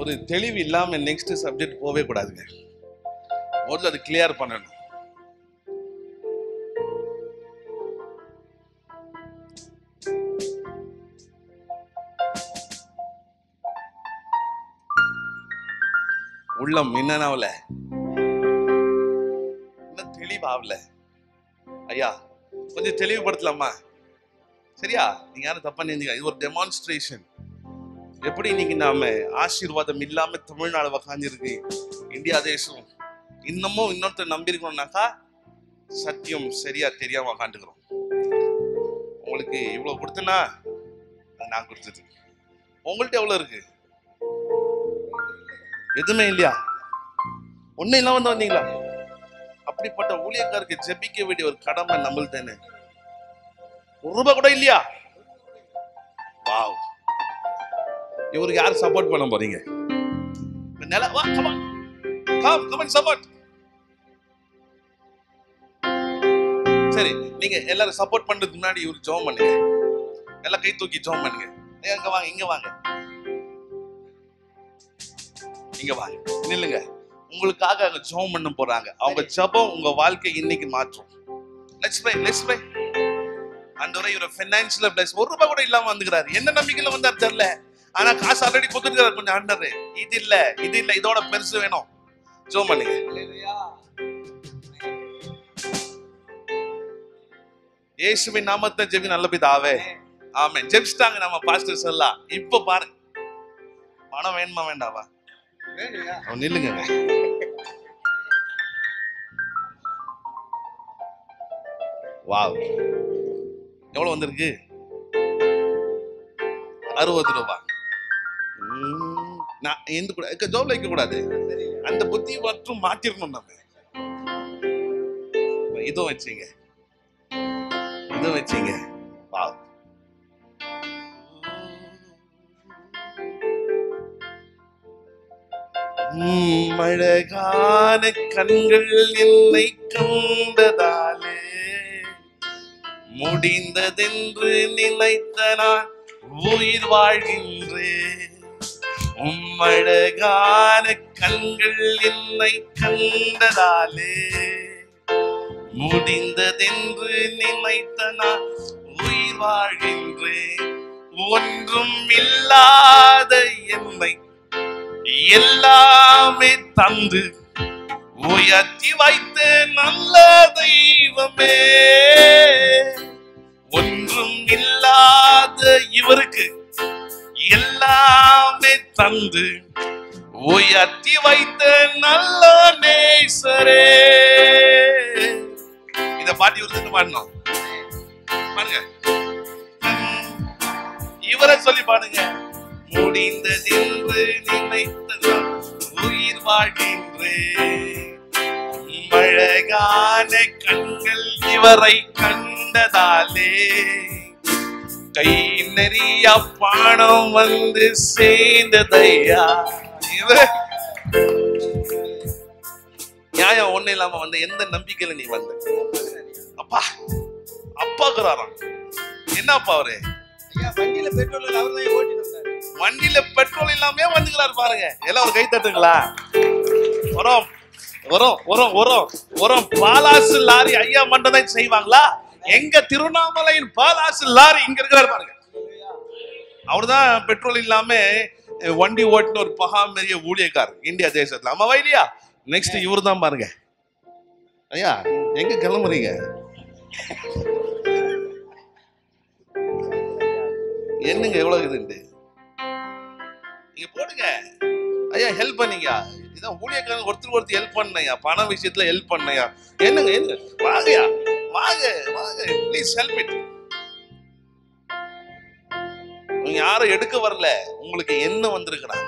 ஒரு தெளிவு இல்லாம நெக்ஸ்ட் சப்ஜெக்ட் போவே கூடாதுங்க முதல்ல அது கிளியர் பண்ணணும் உள்ளம் என்னனாவல இன்னும் தெளிவாகல ஐயா கொஞ்சம் தெளிவுபடுத்தலாமா சரியா நீங்க யாரும் தப்பா நினைங்க இது ஒரு டெமான்ஸ்ட்ரேஷன் எப்படி இன்னைக்கு நாம ஆசீர்வாதம் இல்லாம தமிழ்நாடு உக்காந்துருக்கு இந்தியா தேசம் இன்னமும் இன்னொருத்தர் நம்பியிருக்கணும்னாக்கா சத்தியம் சரியா தெரியாம உக்காந்துக்கிறோம் உங்களுக்கு இவ்வளவு கொடுத்தனா அது நான் கொடுத்தது உங்கள்ட்ட எவ்வளவு இருக்கு எதுவுமே இல்லையா ஒண்ணும் இல்லாம வந்து வந்தீங்களா அப்படிப்பட்ட ஊழியக்காருக்கு ஜெபிக்க வேண்டிய ஒரு கடமை நம்மளுக்கு தானே ஒரு ரூபாய் கூட இல்லையா வாவ் இவருக்கு யார் சப்போர்ட் பண்ண போறீங்க இப்ப நில வா கமான் கம் கமான் சப்போர்ட் சரி நீங்க எல்லாரும் சப்போர்ட் பண்றதுக்கு முன்னாடி இவரு ஜெபம் பண்ணுங்க எல்லாம் கை தூக்கி ஜெபம் பண்ணுங்க ஏய், அங்க வாங்க இங்க வாங்க இங்க வாங்க நில்லுங்க உங்களுக்காக அங்க ஜெபம் பண்ண போறாங்க அவங்க ஜெபம் உங்க வாழ்க்கை இன்னைக்கு மாற்றும் லெட்ஸ் ப்ரே லெட்ஸ் ப்ரே ஆண்டவரே இவர ஃபைனான்சியல் பிளஸ் ஒரு ரூபாய் கூட இல்லாம வந்துக்கிறாரு என்ன நம்பிக்கையில வந்தார் தெரியல ஆனா காசு ஆல்ரெடி கொடுத்துருக்காரு கொஞ்சம் ஆண்டரு இது இல்ல இது இல்ல இதோட பெருசு வேணும் ஜெபம் பண்ணுங்க இயேசுவின் நாமத்தை ஜெபி நல்ல பிதாவே ஆமென் ஜெபிச்சிட்டாங்க நம்ம பாஸ்டர்ஸ் எல்லாம் இப்ப பாருங்க பணம் வேணுமா வேண்டாவா அவன் நில்லுங்க வாவ் எவ்வளவு வந்திருக்கு அறுபது ரூபா உம், நான் எந்த கூட ஜோப்ல வைக்க கூடாது அந்த புத்தி மற்றும் மாத்திரணும் நம்ம இதுவும் வச்சீங்க இதுவும் வச்சீங்க வாவ் உம், அழகான கண்கள் என்னை கண்டதாலே முடிந்ததென்று நினைத்த நான் உயிர் வாழ்கின்றேன் உம்மழகான கண்கள் என்னை கண்டதாலே முடிந்ததென்று நினைத்த நான் உயிர் வாழ்கின்றேன் ஒன்றும் இல்லாத என்னை எல்லாமே தந்து உயர்த்தி வைத்த நல்ல தெய்வமே ஒன்றும் இல்லாத இவருக்கு எல்லாமே தந்து உயர்த்தி வைத்த நல்ல நேசரே இத பாட்டி ஒரு பாடணும் பாருங்க இவரை சொல்லி பாடுங்க முடிந்ததென்று நினைத்த நான் உயிர் வாழ்கின்றேன் அழகான கண்கள் இவரை கண்டதாலே கை நெறிய பாடம் வந்து சேர்ந்ததையா இவர் நியாயம் ஒண்ணு இல்லாம வந்த எந்த நம்பிக்கையில நீ வந்த அப்பா அப்பாக்குறாராம் என்னப்பா அவரு ஐயா வண்டியில பெட்ரோல் இல்ல அவர் தான் ஓட்டிட்டு வந்தாரு வண்டியில பெட்ரோல் இல்லாம வந்துக்கிறாரு பாருங்க எல்லாம் ஒரு கை தட்டுங்களா வரோம் வரோம் வரோம் வரோம் வரோம் பாலாசு லாரி ஐயா மட்டும் தான் செய்வாங்களா எங்க திருவண்ணாமலையின் பாலாசு லாரி இங்க இருக்கிறாரு பாருங்க அவர்தான் பெட்ரோல் இல்லாம அஹ், வண்டி ஓட்டின ஒரு பகாமெரிய ஊழியக்காரர் இந்தியா தேசத்துல ஆமாவா இல்லையா நெக்ஸ்ட் இவர் தான் பாருங்க ஐயா எங்க கிளம்புறீங்க என்னங்க எவ்வளவு இதுண்டு நீங்க போடுங்க ஐயா ஹெல்ப் பண்ணீங்க இதான் ஊழியக்காரங்க ஒருத்தர் ஒருத்தர் ஹெல்ப் பண்ணையா பண விஷயத்துல ஹெல்ப் பண்ணையா என்னங்க என்ன வாங்கயா வாங்க வாங்க ப்ளீஸ் ஹெல்ப் இட் நீங்க யாரும் எடுக்க வரல உங்களுக்கு என்ன வந்திருக்கிறாங்க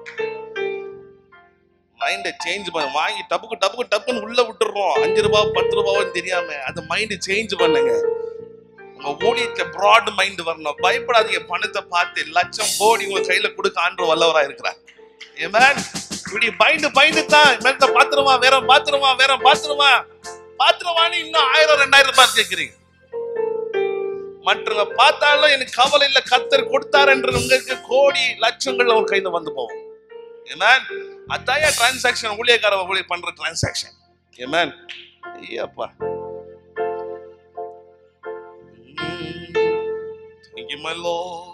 மைண்டை சேஞ்ச் பண்ண வாங்கி டப்புக்கு டப்புக்கு டப்புன்னு உள்ள விட்டுறோம் அஞ்சு ரூபாய் பத்து ரூபாவும் தெரியாம அந்த மைண்ட் சேஞ்ச் பண்ணுங்க உங்க ஊழியத்துல ப்ராட் மைண்ட் வரணும் பயப்படாதீங்க பணத்தை பார்த்து லட்சம் கோடி உங்க கையில கொடுக்க ஆண்டு வல்லவரா இருக்கிறார் Amen. இப்படி பயந்து பயந்து தான் மேல பாத்துருமா வேற பாத்துருமா வேற பாத்துருமா பாத்துருவான்னு இன்னும் ஆயிரம் ரெண்டாயிரம் ரூபாய் கேட்குறீங்க மற்றவங்க பார்த்தாலும் எனக்கு கவலை இல்ல கத்தர் கொடுத்தார் என்று உங்களுக்கு கோடி லட்சங்கள் அவர் கையில வந்து போகும் ஏமேன் அதான் டிரான்சாக்ஷன் ஊழியக்கார ஊழிய பண்ற டிரான்சாக்ஷன் ஏமேன் Ayyappa Thank you, my Lord.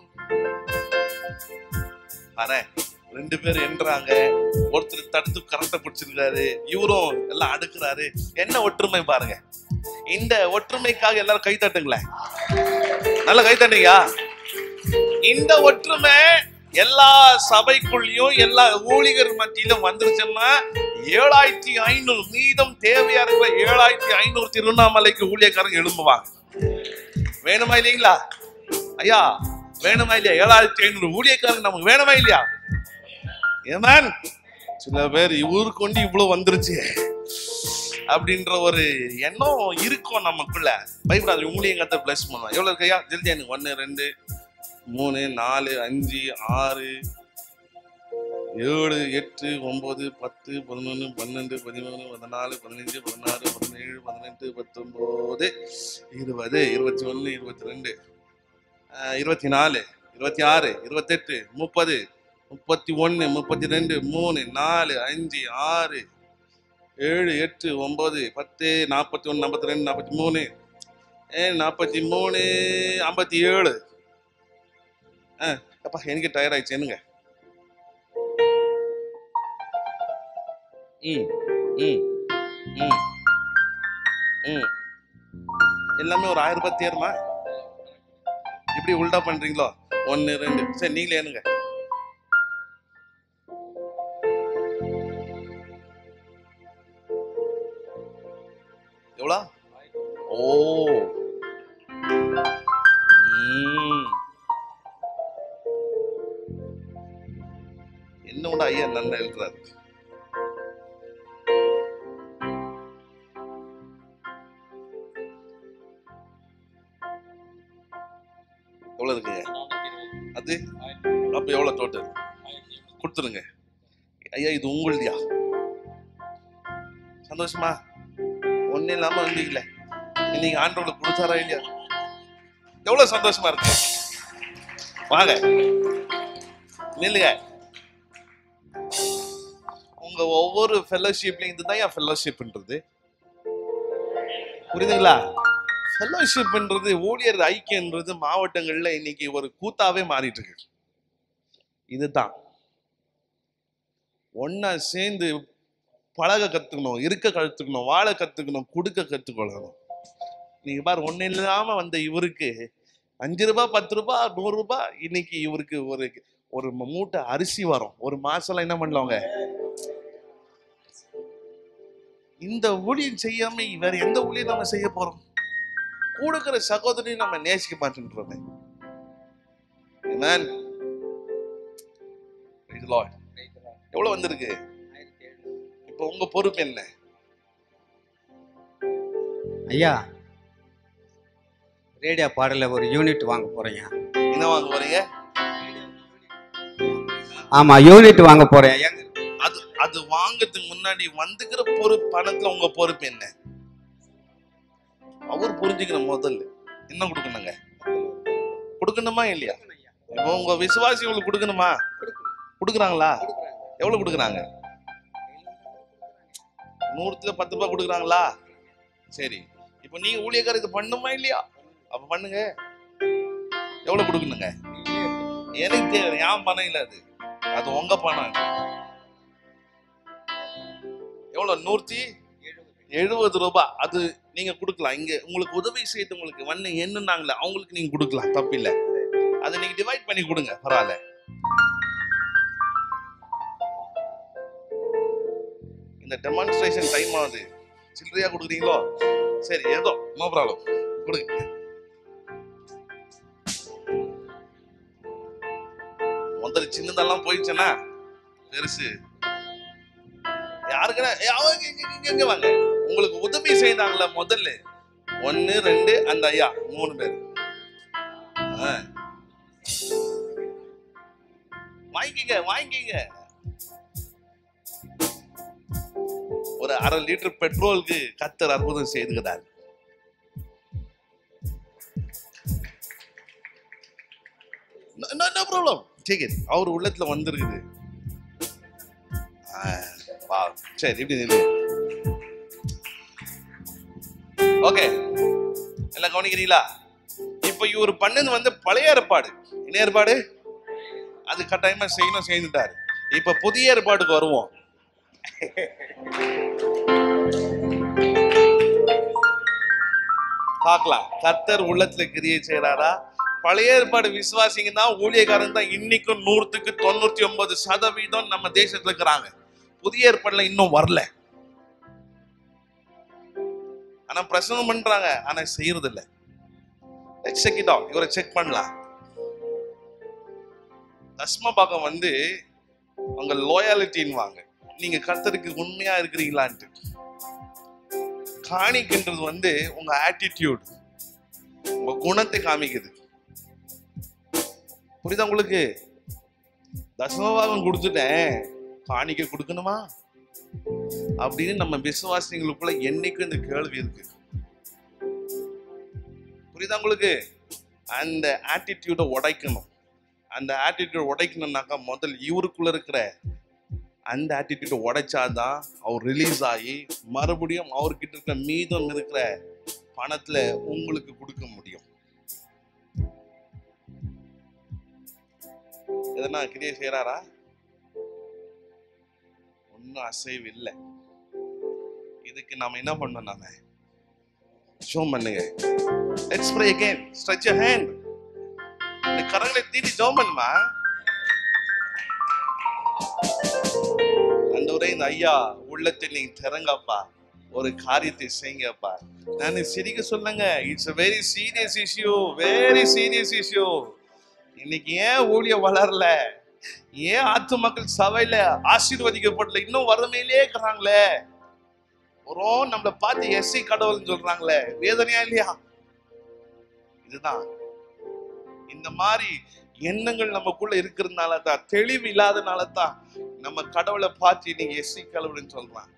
பாரேன், ரெண்டு பேர் என்றாங்க ஒருத்தர் தடுத்து கரண்ட பிடிச்சிருக்காரு இவரும் எல்லாம் அடுக்குறாரு என்ன ஒற்றுமை பாருங்க இந்த ஒற்றுமைக்காக எல்லாரும் கை தட்டுங்களேன் நல்ல கை தட்டுங்க இந்த ஒற்றுமை எல்லா சபைக்குள்ளயும் எல்லா ஊழியர் மத்தியிலும் வந்துருச்சுன்னா ஏழாயிரத்தி ஐநூறு மீதம் தேவையா இருக்கிற ஏழாயிரத்தி ஐநூறு திருவண்ணாமலைக்கு ஊழியக்காரங்க எழும்புவாங்க வேணுமா இல்லைங்களா ஐயா வேணுமா இல்லையா ஏழாயிரத்தி ஐநூறு ஊழியக்காரங்க நமக்கு வேணுமா இல்லையா ஏமேன் சில பேர் இவருக்கு கொண்டு இவ்வளவு வந்துருச்சு அப்படின்ற ஒரு எண்ணம் இருக்கும் நமக்குள்ள பயப்படாது ஊழியம் கத்த பிளஸ் பண்ணுவான் எவ்வளவு இருக்கையா ஜல்தி எனக்கு ஒன்று ரெண்டு மூணு நாலு அஞ்சு ஆறு ஏழு எட்டு ஒன்பது பத்து பதினொன்று பன்னெண்டு பதிமூணு பதினாலு பதினஞ்சு பதினாறு பதினேழு பதினெட்டு பத்தொம்போது இருபது இருபத்தி ஒன்று இருபத்தி ரெண்டு இருபத்தி நாலு இருபத்தி ஆறு இருபத்தெட்டு முப்பது முப்பத்தி ஒன்று முப்பத்தி ரெண்டு மூணு நாலு அஞ்சு ஆறு ஏழு எட்டு ஒம்பது பத்து நாற்பத்தி ஒன்று நாற்பத்தி ரெண்டு நாற்பத்தி மூணு ஏ நாற்பத்தி மூணு ஐம்பத்தி ஏழு ஆ அப்பா எனக்கு டயர் ஆயிடுச்சு என்னங்க ம் ம் ம் ம் எல்லாமே ஒரு ஆயிரம் ரூபாய் தேருமா இப்படி உல்டா பண்றீங்களோ ஒன்று ரெண்டு சரி நீங்களே ஏனுங்க எவ்வளோ ஓ ம். என்னோட ஐயா நல்லா எழுதுறாரு எவ்வளவு இருக்குங்க அது அப்ப எவ்வளவு டோட்டல் கொடுத்துருங்க ஐயா இது உங்களுதியா சந்தோஷமா ஒண்ணு இல்லாம வந்தீங்களே இன்னைக்கு ஆண்டவர்களுக்கு கொடுத்தாரா இல்லையா எவ்வளவு சந்தோஷமா இருக்கு வாங்க நில்லுங்க உங்க ஒவ்வொரு ஃபெல்லோஷிப்லயும் இதுதான் என் ஃபெல்லோஷிப்ன்றது புரியுதுங்களா ஃபெல்லோஷிப்ன்றது ஊழியர் ஐக்கியன்றது மாவட்டங்கள்ல இன்னைக்கு ஒரு கூத்தாவே மாறிட்டு இருக்கு இதுதான் ஒன்னா சேர்ந்து பழக கத்துக்கணும் இருக்க கத்துக்கணும் வாழ கத்துக்கணும் கொடுக்க கத்துக்கொள்ளணும் நீங்க பாரு ஒண்ணு இல்லாம வந்த இவருக்கு அஞ்சு ரூபாய் பத்து ரூபாய் நூறு ரூபாய் இன்னைக்கு இவருக்கு ஒரு ஒரு மூட்டை அரிசி வரும் ஒரு மாசம் என்ன பண்ணலவங்க இந்த ஊழியம் செய்யாம வேற எந்த ஊழியம் நம்ம செய்ய போறோம் கொடுக்கிற சகோதரியும் நம்ம நேசிக்க மாட்டேன்றோமே Amen. Praise the Lord. எவ்வளவு வந்திருக்கு இப்போ உங்க பொறுப்பு என்ன ஐயா ரேடியோ பாடல ஒரு யூனிட் வாங்க போறேன் என்ன வாங்க போறீங்க ஆமா யூனிட் வாங்க போறேன் எங்க அது அது வாங்கறதுக்கு முன்னாடி வந்துக்கிற பொறுப்பு பணத்துல உங்க பொறுப்பு என்ன அவர் புரிஞ்சுக்கணும் முதல்ல என்ன கொடுக்கணுங்க கொடுக்கணுமா இல்லையா இப்போ உங்க விசுவாசிகளுக்கு கொடுக்கணுமா கொடுக்குறாங்களா எவ்வளவு கொடுக்குறாங்க நூறுத்துல பத்து ரூபாய் கொடுக்குறாங்களா சரி இப்போ நீங்க ஊழியக்காரர் இது பண்ணுமா இல்லையா அப்ப பண்ணுங்க எவ்வளவு கொடுக்கணுங்க எனக்கு தெரியாது என் பணம் இல்ல அது அது உங்க பணம் எவ்வளவு நூற்றி எழுபது ரூபாய் அது நீங்க கொடுக்கலாம் இங்க உங்களுக்கு உதவி செய்தவங்களுக்கு வந்து என்னன்னாங்களே அவங்களுக்கு நீங்க கொடுக்கலாம் தப்பில்லை அதை நீங்க டிவைட் பண்ணி கொடுங்க பரவாயில்ல இந்த டெமான்ஸ்ட்ரேஷன் டைம் ஆகுது சில்லறையா கொடுக்குறீங்களோ சரி ஏதோ நோ ப்ராப்ளம் கொடுங்க முதல்ல சின்னதெல்லாம் போயிடுச்சுன்னா பெருசு யாருக்குன்னா ஏ, அவங்க இங்க, இங்க, இங்க, இங்க வாங்க உங்களுக்கு உதவி செய்தாங்களே முதல்ல ஒன்னு ரெண்டு அந்த ஐயா மூணு பேர் ஆ. வாங்கிக்கங்க வாங்கிக்கங்க ஒரு அரை லிட்டர் பெட்ரோலுக்கு கத்தர் அற்புதம் செய்துகிறார் நோ ப்ராப்ளம் டேக் இட் அவர் உள்ளத்துல வந்திருக்குது வா சரி இப்படி நில்லு ஓகே எல்லாம் கவனிக்கிறீங்களா இப்போ இவர் பண்ணது வந்து பழைய ஏற்பாடு என்ன ஏற்பாடு அது கட்டாயமா செய்யணும் செய்துட்டாரு இப்ப புதிய ஏற்பாடுக்கு வருவோம் பார்க்கலாம் கர்த்தர் உள்ளத்துல கிரியை செய்யறாரா பழைய ஏற்பாடு விசுவாசிங்க தான் ஊழியக்காரங்க தான் இன்னைக்கும் நூறுத்துக்கு தொண்ணூத்தி ஒன்பது சதவீதம் நம்ம தேசத்துல இருக்கிறாங்க புதிய ஏற்பாடுல இன்னும் வரல ஆனா பிரசங்கம் பண்றாங்க ஆனா செய்யறது இல்ல செக் இட் அவுட் இவரை செக் பண்ணலாம் தஸ்மபாகம் வந்து உங்க லோயாலிட்டின்னு வாங்க நீங்க கர்த்தருக்கு உண்மையா இருக்கிறீங்களான்ட்டு காணிக்கின்றது வந்து உங்க ஆட்டிடியூட் உங்க குணத்தை காமிக்குது புரியுதா உங்களுக்கு தசமபாகம் கொடுத்துட்டேன் காணிக்க கொடுக்கணுமா அப்படின்னு நம்ம விசுவாசிகளுக்குள்ள என்னைக்கும் இந்த கேள்வி இருக்கு புரியுதா உங்களுக்கு அந்த ஆட்டிடியூட உடைக்கணும் அந்த ஆட்டிடியூட் உடைக்கணும்னாக்கா முதல் இவருக்குள்ள இருக்கிற அந்த ஆட்டிடியூட் உடைச்சாதான் அவர் ரிலீஸ் ஆகி மறுபடியும் அவர்கிட்ட இருக்கிற மீதம் இருக்கிற பணத்துல உங்களுக்கு கொடுக்க முடியும் எதனா கிரியை செய்யறாரா ஒன்றும் அசைவு இல்லை இதுக்கு நாம என்ன பண்ணோம் நாம ஷோ பண்ணுங்க let's pray again stretch your hand இந்த கரங்களை தீட்டி ஜோம் பண்ணுமா அந்த ஒரே இந்த ஐயா உள்ளத்தில் நீங்க திறங்கப்பா ஒரு காரியத்தை செய்யுங்கப்பா நான் சிரிக்க சொல்லுங்க it's a very serious issue very serious issue இன்னைக்கு ஏன் ஊழியம் வளரல ஏன் ஆத்து மக்கள் சபையில ஆசீர்வதிக்கப்படல இன்னும் வறுமையிலே இருக்கிறாங்களே ஒரு நம்மளை பார்த்து எஸ்சி கடவுள்னு சொல்றாங்களே வேதனையா இல்லையா இதுதான் இந்த மாதிரி எண்ணங்கள் நமக்குள்ள இருக்கிறதுனால தான் தெளிவு இல்லாதனால தான் நம்ம கடவுளை பார்த்து நீங்க எஸ்சி கடவுள்னு சொல்றான்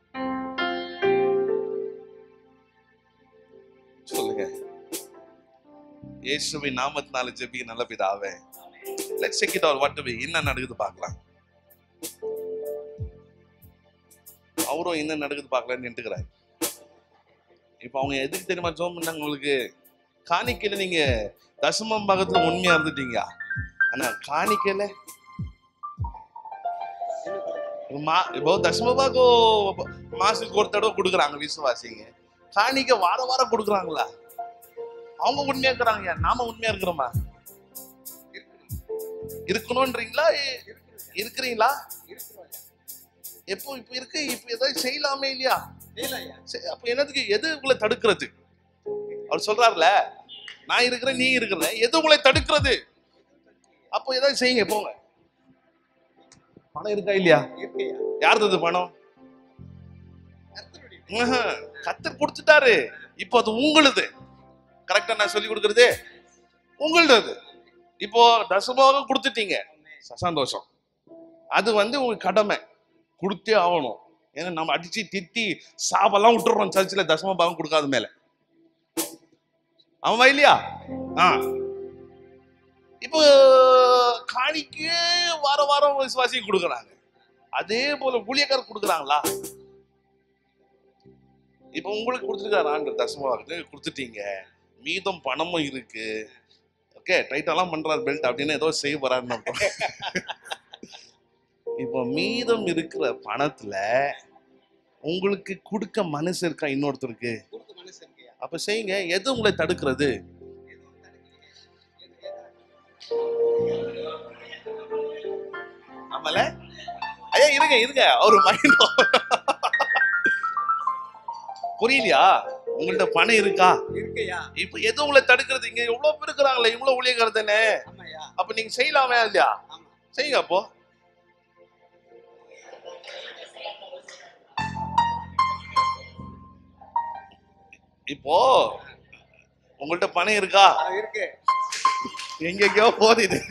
சொல்லுங்க இயேசுவின் நாமத்தினால ஜெபி நல்ல பிதாவே let's check it all what to be என்ன நடக்குது பார்க்கலாம் அவரும் என்ன நடக்குது பார்க்கலான்னு நின்றுக்கிறார் இப்போ அவங்க எதுக்கு தெரியுமா ஜோம் பண்ணாங்க உங்களுக்கு காணிக்கையில நீங்க தசமம் பாகத்துல உண்மையா இருந்துட்டீங்க ஆனா காணிக்கையில மா இப்போ தசம பாகம் மாசத்துக்கு ஒரு தடவை கொடுக்குறாங்க விசுவாசிங்க காணிக்க வார வாரம் கொடுக்குறாங்களா அவங்க உண்மையா இருக்கிறாங்க நாம உண்மையா இருக்கிறோமா இருக்கணும்ன்றீங்களா இ- இருக்கிறீங்களா எப்போ இப்ப இருக்கு இப்ப ஏதாவது செய்யலாமே இல்லையா செய்யலையா? சரி, அப்ப என்னதுக்கு எது உங்களை தடுக்கிறது அவர் சொல்றாருல நான் இருக்கிறேன் நீ இருக்கிற எது உங்களை தடுக்கிறது அப்போ ஏதாவது செய்யுங்க போங்க பணம் இருக்கா இல்லையா இருக்கையா? யார் தது பணம் கர்த்தருடைய ம்ஹும். கத்தர் கொடுத்துட்டாரு இப்போ அது உங்களுது கரெக்டா நான் சொல்லி கொடுக்கறது உங்களுது அது இப்போ தசமாக கொடுத்துட்டீங்க ச- சந்தோஷம் அது வந்து உங்க கடமை கொடுத்தே ஆகணும் ஏன்னா நம்ம அடிச்சு திட்டி சாபெல்லாம் விட்டுறோம் சர்ச்சில் தசம பாகம் கொடுக்காத மேல ஆமா இல்லையா ஆ இப்போ காணிக்கு வார வாரம் விசுவாசி கொடுக்குறாங்க அதே போல ஊழியக்காரர் கொடுக்குறாங்களா இப்போ உங்களுக்கு கொடுத்துருக்காரு ஆண்டு தசமவாக்கு கொடுத்துட்டீங்க மீதம் பணமும் இருக்கு ஓகே டைட்டெல்லாம் பண்றாரு பெல்ட் அப்படின்னு ஏதோ செய்ய போறாருன்னு அர்த்தம். இப்போ மீதம் இருக்கிற பணத்துல உங்களுக்கு கொடுக்க மனசு இருக்கா இன்னொருத்தருக்கு கொடுக்க மனசு இருக்கையா? அப்ப செய்யுங்க எது உங்களை தடுக்கிறது எதுவும் தடுக்கலையே. எது- எது- ஆமால ஐயா இருங்க இருங்க அவரு மைண்ட் புரியலையா உங்கள்ட்ட பணம் இருக்கா இருக்கையா? இப்ப எது உங்களை தடுக்கிறது இங்க எவ்வளவு பேர் இருக்கிறாங்களே இவ்வளவு ஊழியக்காரர் தானே ஆமாய்யா. அப்ப நீங்க செய்யலாமே இல்லையா ஆமா. செய்யுங்க அப்போ இப்போ உங்கள்ட்ட பணம் இருக்கா ஆ, இருக்கு. எங்கெங்கயோ போகுது இது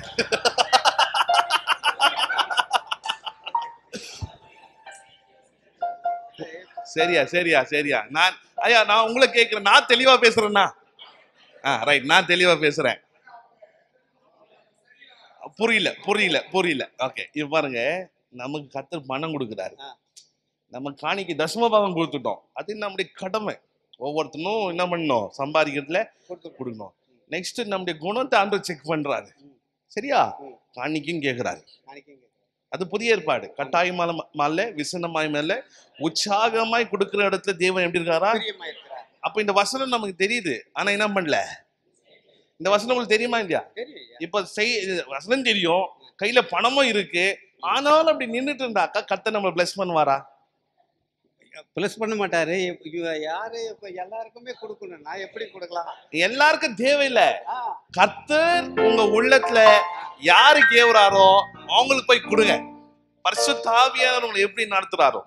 சரியா சரியா சரியா நான் ஐயா நான் உங்களை கேட்கிறேன் நான் தெளிவா பேசுறேன்னா ஆ ரைட் நான் தெளிவா பேசுறேன் புரியல புரியல புரியல ஓகே இது பாருங்க நமக்கு கத்தர் பணம் கொடுக்குறாரு ஆ. நம்ம காணிக்கு தசமபாகம் கொடுத்துட்டோம் அது நம்முடைய கடமை ஒவ்வொருத்தனும் என்ன பண்ணணும் சம்பாதிக்கிறதுல கொடுத்து கொடுக்கணும் நெக்ஸ்ட் நம்முடைய குணத்தை ஆண்டு செக் பண்றாரு ம். சரியா ம். காணிக்கும் கேட்கிறாரு நாளைக்கு இங்க அது புதிய ஏற்பாடு கட்டாயமான மல்ல விசனமாய் மேல உற்சாகமாய் கொடுக்கிற இடத்துல தேவன் எப்படி இருக்காரா பிரியமா இருக்கிறார் அப்ப இந்த வசனம் நமக்கு தெரியுது ஆனா என்ன பண்ணல இந்த வசனம் உங்களுக்கு தெரியுமா இல்லையா தெரியும் ஐயா. இப்ப செய் இது வசனம் தெரியும் கையில பணமும் இருக்கு ஆனாலும் அப்படி நின்னுட்டு இருந்தாக்கா கத்த நம்ம பிளஸ் பண்ணுவாரா ப்ளஸ் பண்ண மாட்டாரு இப்ப இவ யாரு இப்ப எல்லாருக்குமே கொடுக்கணும் நான் எப்படி கொடுக்கலாம் எல்லாருக்கும் தேவையில்ல ஆ, கர்த்தர் உங்க உள்ளத்துல யாரு கேவுறாரோ அவங்களுக்கு போய் கொடுங்க பரிசுத்தாவியார் உங்களை எப்படி நடத்துறாரோ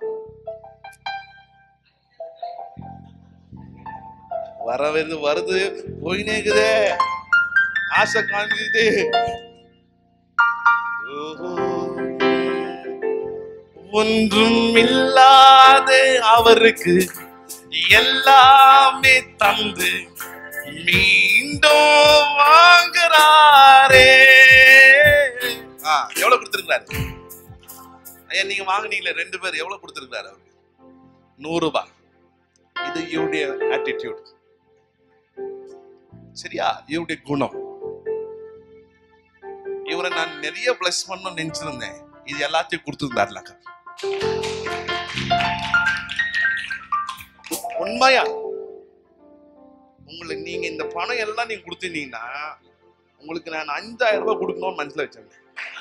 வர வருது வருது போயினே இருக்குதே ஆசை காணிக்குது ஓஹோ. ஒன்றும் இல்லாத அவருக்கு எல்லாமே தந்து மீண்டும் வாங்குறாரே ஆ, எவ்வளவு கொடுத்திருக்காரு ஐயா நீங்க வாங்குனீங்களே ரெண்டு பேர் எவ்வளவு கொடுத்திருக்காரு அவருக்கு நூறு ரூபாய் இது இவருடைய ஆட்டிடியூட் சரியா இவருடைய குணம் இவரை நான் நிறைய பிளஸ் பண்ணணும்னு நினைச்சிருந்தேன் இது எல்லாத்தையும் கொடுத்துருந்தாருலக்கா உண்மையா உங்களுக்கு நீங்க இந்த பணம் எல்லாம் நீங்க கொடுத்துருந்தீங்கன்னா உங்களுக்கு நான் அஞ்சாயிரம் ரூபாய் கொடுக்கணும்னு மனசுல வச்சிருந்தேன்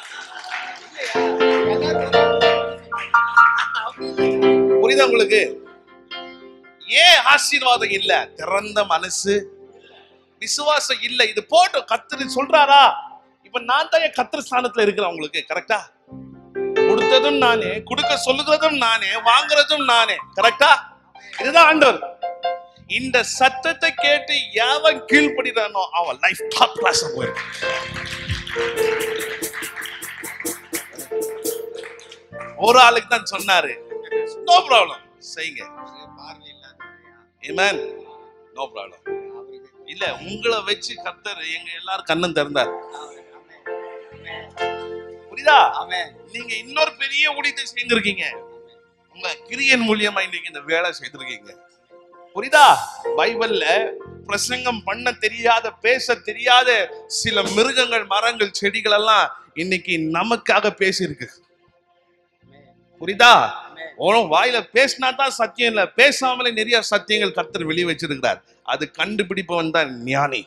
புரியுதா உங்களுக்கு ஏன் ஆசீர்வாதம் இல்ல திறந்த மனசு விசுவாசம் இல்ல இது போட்டோம் கத்துரு சொல்றாரா இப்ப நான் தான் என் கத்திர ஸ்தானத்துல இருக்கிறேன் உங்களுக்கு கரெக்டா கொடுத்ததும் நானே கொடுக்க சொல்லுகிறதும் நானே வாங்குறதும் நானே கரெக்டா இதுதான் ஆண்டவர் இந்த சத்தத்தை கேட்டு எவன் கீழ்படிறானோ அவன் லைஃப் டாப் கிளாஸ் போயிருக்கு ஒரு ஆளுக்கு தான் சொன்னாரு நோ ப்ராப்ளம் செய்யுங்க பார்வை இல்லாதவரையா? Amen நோ ப்ராப்ளம் அவருக்கு இல்ல உங்களை வச்சு கத்தர் எங்க எல்லாரும் கண்ணன் திறந்தார் புரியுதா ஆமென். நீங்க இன்னொரு பெரிய ஊழியத்தை செய்திருக்கீங்க உங்க கிரியன் மூலியமா இன்னைக்கு இந்த வேலை செய்திருக்கீங்க புரியுதா பைபிள்ல பிரசங்கம் பண்ண தெரியாத பேச தெரியாத சில மிருகங்கள் மரங்கள் செடிகள் எல்லாம் இன்னைக்கு நமக்காக பேசியிருக்கு புரியுதா ஆமென். உன் வாயில பேசினா தான் சத்தியம் இல்ல பேசாமலே நிறைய சத்தியங்கள் கர்த்தர் வெளியே வச்சிருக்கிறார் அது கண்டுபிடிப்பவன் தான் ஞானி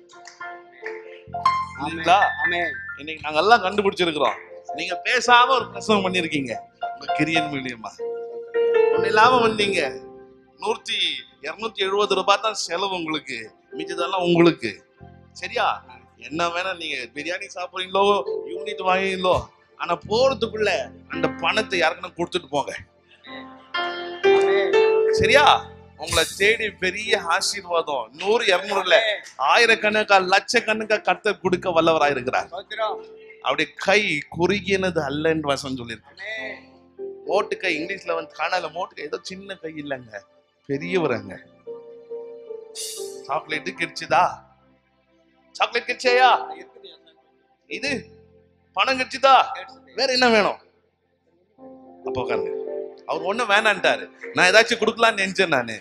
புரியுதா? ஆமென். இன்னைக்கு நாங்க எல்லாம் கண்டுபிடிச்சிருக்கிறோம் நீங்க பேசாம ஒரு பிரசவம் பண்ணிருக்கீங்க உங்க கிரியன் மூலியமா ஒண்ணு இல்லாம வந்தீங்க நூத்தி இருநூத்தி எழுபது ரூபாய் தான் செலவு உங்களுக்கு மிச்சதெல்லாம் உங்களுக்கு சரியா என்ன வேணா நீங்க பிரியாணி சாப்பிடுறீங்களோ யூனிட் வாங்குறீங்களோ ஆனா போறதுக்குள்ள அந்த பணத்தை யாருக்குன்னா கொடுத்துட்டு போங்க ஆமென். சரியா உங்களை தேடி பெரிய ஆசீர்வாதம் நூறு இருநூறுல ஆமென். ஆயிரக்கணக்கா லட்சக்கணக்கா கர்த்தர் கொடுக்க வல்லவராய் இருக்கிறார் ஸ்தோத்திரம். அவருடைய கை குறுகினது அல்லன்னு வசனம் சொல்லியிருக்கு ஆமென். மோட்டு கை இங்கிலீஷ்ல வந்து காணல மோட்டு கை ஏதோ சின்ன கை இல்லைங்க பெரியவரங்க சாக்லேட்டு கிடைச்சுதா சாக்லேட் கிடைச்சையா இருக்குது ஐயா. இது பணம் கிடைச்சுதா கேட்டுச்சு. வேற என்ன வேணும் அப்போ உட்காருங்க அவர் ஒண்ணும் வேணான்ட்டாரு நான் ஏதாச்சும் கொடுக்கலாம்னு நினைச்சேன் நானு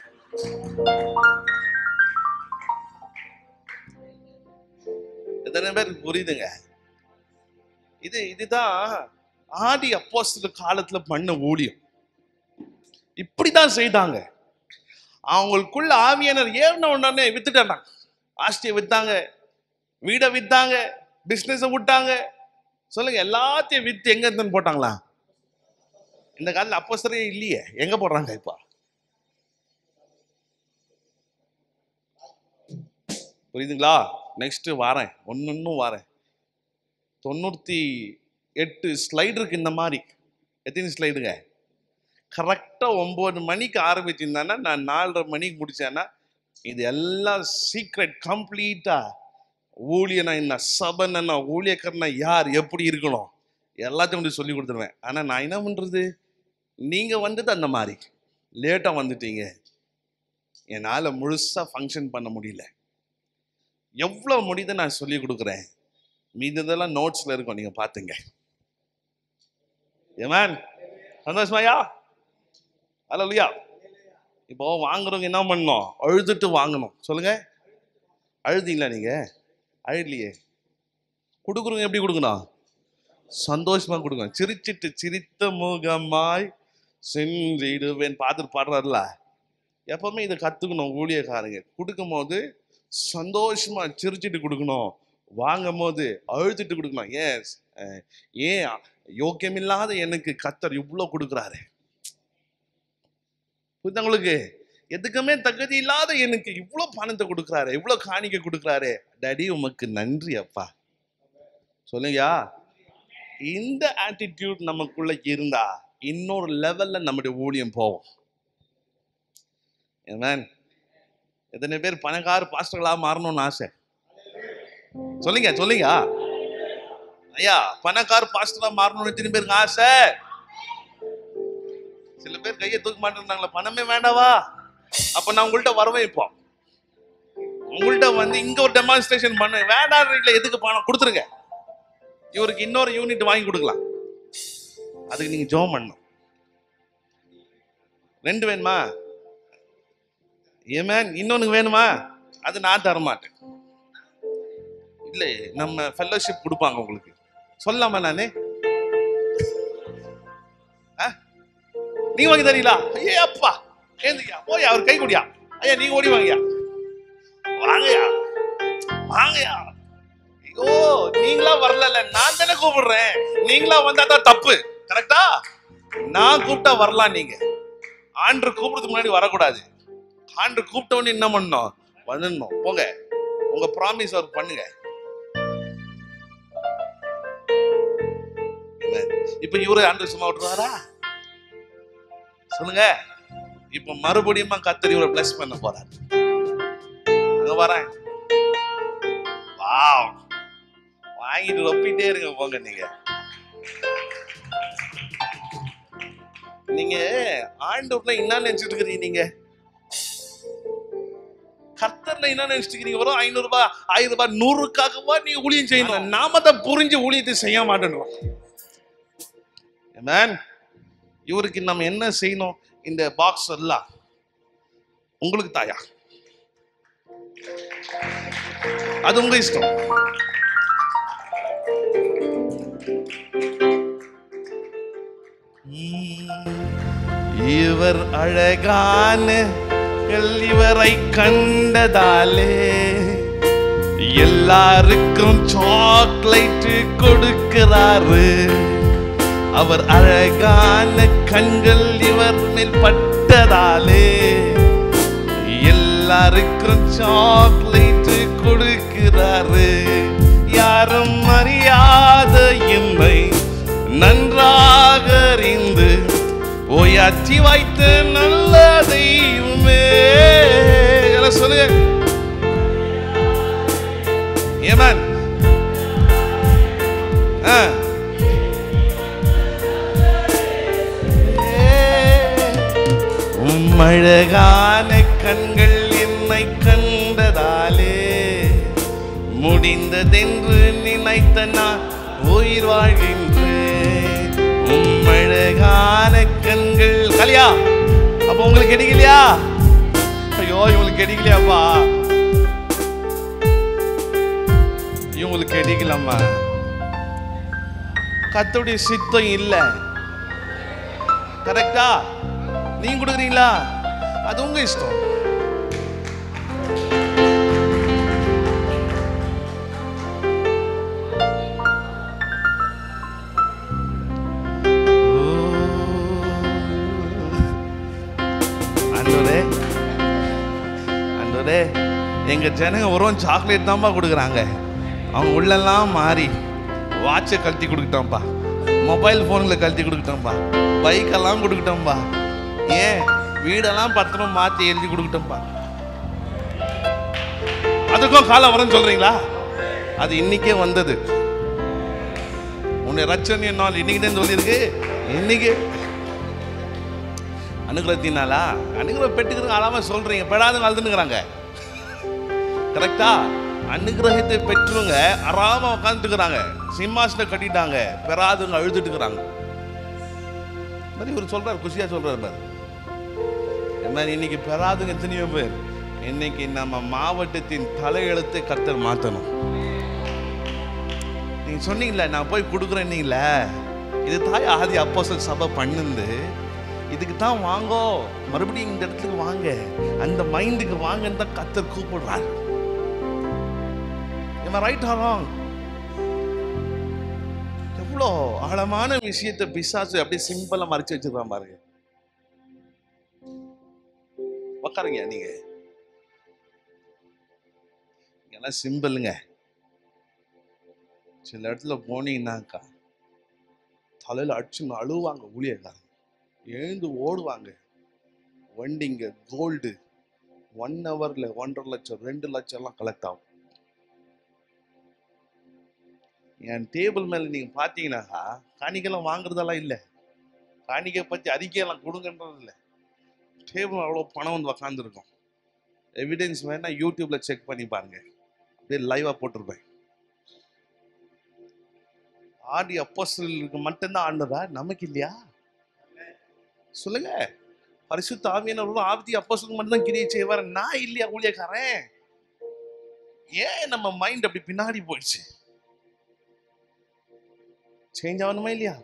எத்தனை பேருக்கு புரியுதுங்க இது இதுதான் ஆதி அப்போஸ்தலர் காலத்துல பண்ண ஊழியம் இப்படிதான் செய்தாங்க அவங்களுக்குள்ள ஆவியானர் ஏறின உடனே வித்துட்டாங்க ஆஸ்தியை வித்தாங்க வீடை வித்தாங்க பிசினஸை விட்டாங்க சொல்லுங்க எல்லாத்தையும் வித்து எங்க இருந்துன்னு போட்டாங்களா இந்த காலத்துல அப்போஸ்தரே இல்லையே எங்க போடுறாங்க இப்போ புரியுதுங்களா நெக்ஸ்ட் வாரேன் ஒன்னொன்னும் வாரேன் தொண்ணூத்தி எட்டு ஸ்லைடு இருக்கு இந்த மாதிரி எத்தனை ஸ்லைடுங்க கரெக்டாக ஒம்பது மணிக்கு ஆரம்பிச்சிருந்தானா நான் நாலரை மணிக்கு முடிச்சேன்னா இது எல்லாம் சீக்ரெட் கம்ப்ளீட்டாக ஊழியனா என்ன சபனா ஊழியக்காரனா யார் எப்படி இருக்கணும் எல்லாத்தையும் வந்து சொல்லி கொடுத்துருவேன் ஆனால் நான் என்ன பண்ணுறது நீங்கள் வந்தது அந்த மாதிரி லேட்டாக வந்துட்டீங்க என்னால் முழுசாக ஃபங்க்ஷன் பண்ண முடியல எவ்வளோ முடியுதோ நான் சொல்லி கொடுக்குறேன் மீததெல்லாம் நோட்ஸில் இருக்கும் நீங்கள் பார்த்துங்க ஏமேன் சந்தோஷமாயா அல்லையா இப்போ வாங்குறவங்க என்ன பண்ணணும் அழுதுட்டு வாங்கணும் சொல்லுங்க அழுதீங்களா நீங்க அழுதலையே கொடுக்குறவங்க எப்படி கொடுக்கணும் சந்தோஷமா கொடுக்கணும் சிரிச்சிட்டு சிரித்த முகமாய் சென்றிடுவேன் பார்த்துட்டு பாடுறாருல எப்பவுமே இதை கத்துக்கணும் ஊழியக்காரங்க கொடுக்கும் போது சந்தோஷமா சிரிச்சிட்டு கொடுக்கணும் வாங்கும் போது அழுத்திட்டு கொடுக்கணும் ஏன் ஏன் யோக்கியமில்லாத எனக்கு கத்தர் இவ்வளோ கொடுக்குறாரு புரியுதா உங்களுக்கு எதுக்குமே தகுதி இல்லாத எனக்கு இவ்வளோ பணத்தை கொடுக்குறாரு இவ்வளோ காணிக்கை கொடுக்குறாரு டாடி உமக்கு நன்றி அப்பா சொல்லுங்கயா இந்த ஆட்டிடியூட் நமக்குள்ள இருந்தா இன்னொரு லெவல்ல நம்முடைய ஊழியம் போவோம் ஏமேன் எத்தனை பேர் பணக்கார பாஸ்டர்களா மாறணும்னு ஆசை சொல்லுங்க சொல்லுங்க ஐயா பணக்கார பாஸ்டரா மாறணும்னு எத்தனை பேருக்கு ஆசை சில பேர் கையை தூக்க மாட்டேங்கிறாங்களா பணமே வேண்டாவா அப்ப நான் உங்கள்கிட்ட வரவேன் இப்போ உங்கள்கிட்ட வந்து இங்க ஒரு டெமான்ஸ்ட்ரேஷன் பண்ண வேண்டாம் எதுக்கு பணம் கொடுத்துருங்க இவருக்கு இன்னொரு யூனிட் வாங்கி கொடுக்கலாம் அதுக்கு நீங்க ஜோம் பண்ணணும் ரெண்டு வேணுமா ஏமேன் இன்னொன்னு வேணுமா அது நான் தர மாட்டேன் இல்லை நம்ம ஃபெல்லோஷிப் கொடுப்பாங்க உங்களுக்கு சொல்லாமா நானே ஆ? நீங்க வாங்கி தரீங்களா ஐயே அப்பா ஏந்தியா போய் அவர் கை குடியா ஐயா நீங்க ஓடி வாங்கயா வாங்கயா வாங்கயா ஐயோ நீங்களா வரல நான் தானே கூப்பிடுறேன் நீங்களா வந்தா தான் தப்பு கரெக்டா நான் கூப்பிட்டா வரலாம் நீங்க ஆண்டு கூப்பிடுறதுக்கு முன்னாடி வரக்கூடாது ஆண்டு கூப்பிட்டவொன்னு என்ன பண்ணணும் வந்துடணும் போங்க உங்க ப்ராமிஸ் அவர் பண்ணுங்க Amen. இப்ப இவரு ஆண்டு சும்மா விட்டுருவாரா சொல்லுங்க இப்ப மறுபடியும் கத்தர் இவரை பிளஸ் பண்ண போறாரு அங்க வரேன் வாவ் வாங்கிட்டு ரொப்பிட்டே இருங்க போங்க நீங்க நீங்க ஆண்டவர்ல என்ன நினைச்சிட்டு இருக்கிறீங்க நீங்க கர்த்தர்ல என்ன நினைச்சிட்டு இருக்கீங்க வரும் ஐநூறு ரூபாய் ஆயிரம் ரூபாய் நூறுக்காகவா நீங்க ஊழியம் செய்யணும் நாம புரிஞ்சு ஊழியத்தை செய்ய மாட்டேன்றோம் Amen. இவருக்கு நம்ம என்ன செய்யணும் இந்த பாக்ஸ் எல்லாம் உங்களுக்கு தாயா அது உங்க இஷ்டம் இவர் அழகான இவரை கண்டதாலே எல்லாருக்கும் சாக்லேட் கொடுக்கிறாரு அவர் அழகான கண்கள் இவர் மேல் பட்டதாலே எல்லாருக்கும் சாக்லேட் கொடுக்கிறாரு யாரும் அறியாத என்னை நன்றாக அறிந்து ஓயாச்சி வைத்த நல்ல தெய்வமே எல்லாம் சொல்லுங்க ஏமன் ஆ உம் அழகான கண்கள் என்னை கண்டதாலே முடிந்ததென்று நினைத்த நான் உயிர் வாழ்கின்றேன் உம் அழகான கண்கள் கலியா அப்ப உங்களுக்கு கிடைக்கலையா ஐயோ இவங்களுக்கு கிடைக்கலையாப்பா இவங்களுக்கு கிடைக்கலம்மா கத்துடைய சித்தம் இல்லை கரெக்டா நீங்க கொடுக்குறீங்களா அது உங்க இஷ்டம் ஆண்டவரே ஆண்டவரே எங்க ஜனங்க வெறும் சாக்லேட் தான்ப்பா கொடுக்குறாங்க அவங்க உள்ளெல்லாம் மாறி வாட்சை கழட்டி கொடுக்கிட்டோம்ப்பா மொபைல் ஃபோனில் கழட்டி கொடுக்கிட்டோம்ப்பா பைக்கெல்லாம் கொடுக்கிட்டோம்ப்பா ஏன் வீடெல்லாம் பத்திரம் மாற்றி எழுதி கொடுக்கிட்டோம்ப்பா அதுக்கும் காலம் வரும்னு சொல்றீங்களா அது இன்னைக்கே வந்தது உன்னை ரச்சனை நாள் இன்னைக்கு தான் சொல்லியிருக்கு இன்னைக்கு அனுகிரகத்தினாலா அனுகிரகம் பெற்றுக்கிறது அழாம சொல்றீங்க பெடாதுங்க அழுதுனுக்குறாங்க கரெக்டா அனுகிரகத்தை பெற்றவங்க அறாம உட்காந்துட்டுக்கிறாங்க சிம்மாசனை கட்டிட்டாங்க பெறாதவங்க அழுதுட்டு இருக்கிறாங்க மாதிரி இவர் சொல்றாரு குஷியா சொல்றாரு பாரு என்ன இன்னைக்கு பெறாதுங்க எத்தனையோ பேர் இன்னைக்கு நம்ம மாவட்டத்தின் தலையெழுத்தை கர்த்தர் மாத்தணும் நீங்க சொன்னீங்களே நான் போய் கொடுக்குறேன்னீங்களே இது தாய் ஆதி அப்போஸ்தலர் சபை பண்ணுந்து இதுக்கு தான் வாங்கோ மறுபடியும் இந்த இடத்துக்கு வாங்க அந்த மைண்டுக்கு வாங்கன்னு தான் கத்தர் கூப்பிடுறார் ரைட் ஆராங் எவ்வளோ ஆழமான விஷயத்தை பிசாசு அப்படியே சிம்பிளா மறைச்சு வச்சிருக்கான் பாருங்க உக்காருங்க நீங்க எல்லாம் சிம்பிளுங்க சில இடத்துல போனீங்கன்னாக்கா தலையில அடிச்சு அழுவாங்க ஊழியக்காரங்க எழுந்து ஓடுவாங்க வண்டிங்க கோல்டு ஒன் ஹவர்ல ஒன்றரை லட்சம் ரெண்டு லட்சம் எல்லாம் கலெக்ட் ஆகும் என் டேபிள் மேல நீங்க பாத்தீங்கன்னாக்கா காணிக்கைலாம் வாங்குறதெல்லாம் இல்லை காணிக்கை பத்தி அறிக்கையெல்லாம் கொடுங்கன்றது இல்லை டேபிள் அவ்வளோ பணம் வந்து உக்காந்துருக்கும் எவிடன்ஸ் வேணா யூடியூப்ல செக் பண்ணி பாருங்க அப்படியே லைவா போட்டிருப்பேன் ஆடி அப்போஸ்தலருக்கு மட்டும்தான் ஆண்டதா நமக்கு இல்லையா சொல்லுங்க பரிசுத்த ஆவியானவர்களும் ஆவிதி அப்போஸ்தலருக்கு மட்டும்தான் கிரியை செய்வார் நான் இல்லையா ஊழியக்காரன் ஏன் நம்ம மைண்ட் அப்படி பின்னாடி போயிடுச்சு சேஞ்ச் ஆகணுமா இல்லையா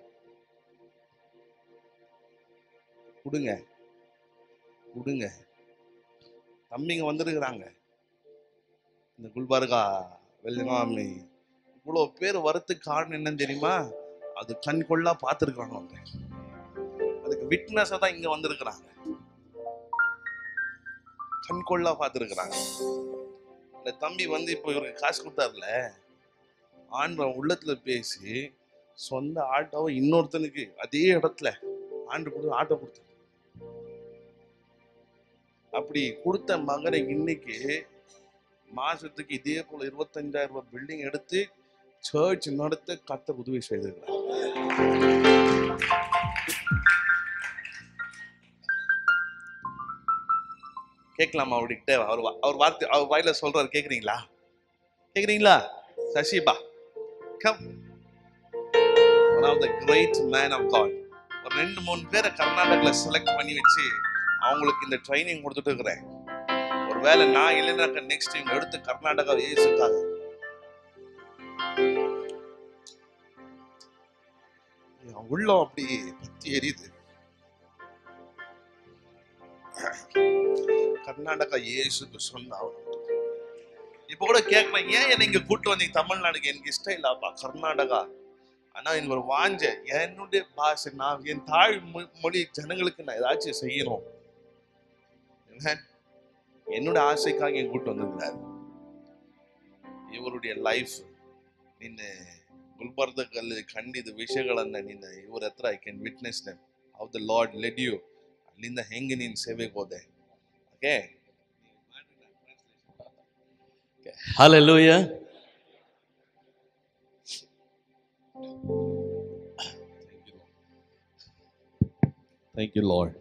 கொடுங்க கொடுங்க தம்பிங்க வந்திருக்கிறாங்க இந்த குல்பர்கா வெள்ளகாமி இவ்வளோ பேர் வரத்துக்கு காரணம் என்னன்னு தெரியுமா அது கண் கொள்ளா பார்த்துருக்குறாங்க அவங்க அதுக்கு விட்னஸாக தான் இங்கே வந்திருக்கிறாங்க கண் கொள்ளா பார்த்துருக்குறாங்க இந்த தம்பி வந்து இப்போ இவருக்கு காசு கொடுத்தாருல ஆண்டவன் உள்ளத்துல பேசி சொந்த ஆட்டோவை இன்னொருத்தனுக்கு அதே இடத்துல ஆண்டு கொடுத்து ஆட்டோ கொடுத்தாரு அப்படி கொடுத்த மகனை இன்னைக்கு மாசத்துக்கு இதே போல இருபத்தஞ்சாயிரம் ரூபாய் பில்டிங் எடுத்து சர்ச் நடத்த கத்த உதவி செய்திருக்கிறார் கேட்கலாமா அவர்கிட்ட அவர் வா- அவர் வார்த்தை அவர் வாயில சொல்றாரு கேக்குறீங்களா கேக்குறீங்களா சசிபா come one of the great man of God ஒரு ரெண்டு மூணு பேரை கர்நாடகால செலக்ட் பண்ணி வச்சு அவங்களுக்கு இந்த ட்ரைனிங் கொடுத்துட்டு இருக்கிறேன் ஒருவேளை நான் இல்லைன்னாக்க நெக்ஸ்ட் இவங்க எடுத்து கர்நாடகா ஏசுக்காக என் உள்ளம் அப்படி பத்தி எரியுது கர்நாடகா இயேசுக்கு சொன்ன இப்ப கூட கேட்கறேன் ஏன் என்னை இங்க கூட்டு வந்தீங்க தமிழ்நாடுக்கு எனக்கு இஷ்டம் இல்லப்பா கர்நாடகா ஆனா எனக்கு ஒரு வாஞ்ச என்னுடைய பாஷை நான் என் தாய் மொ- மொழி ஜனங்களுக்கு நான் ஏதாச்சும் செய்யணும் என்ன? என்னோட ஆசைக்காக என் கூட்டு வந்திருக்கிறார் ಇವರುடைய ಲೈಫ್ ನಿನ್ನ ಗುಲ್ಬರ್ಗದಲ್ಲಿ ಕಂಡಿದ್ದ ವಿಷಯಗಳನ್ನ ನಿನ್ನ ಇವ್ರ ಹತ್ರ I can witness them how the Lord led you ಅಲ್ಲಿಂದ ಹೆಂಗೆ ನೀನು ಸೇವೆಗೆ ಹೋದೆ okay Hallelujah. Thank you Lord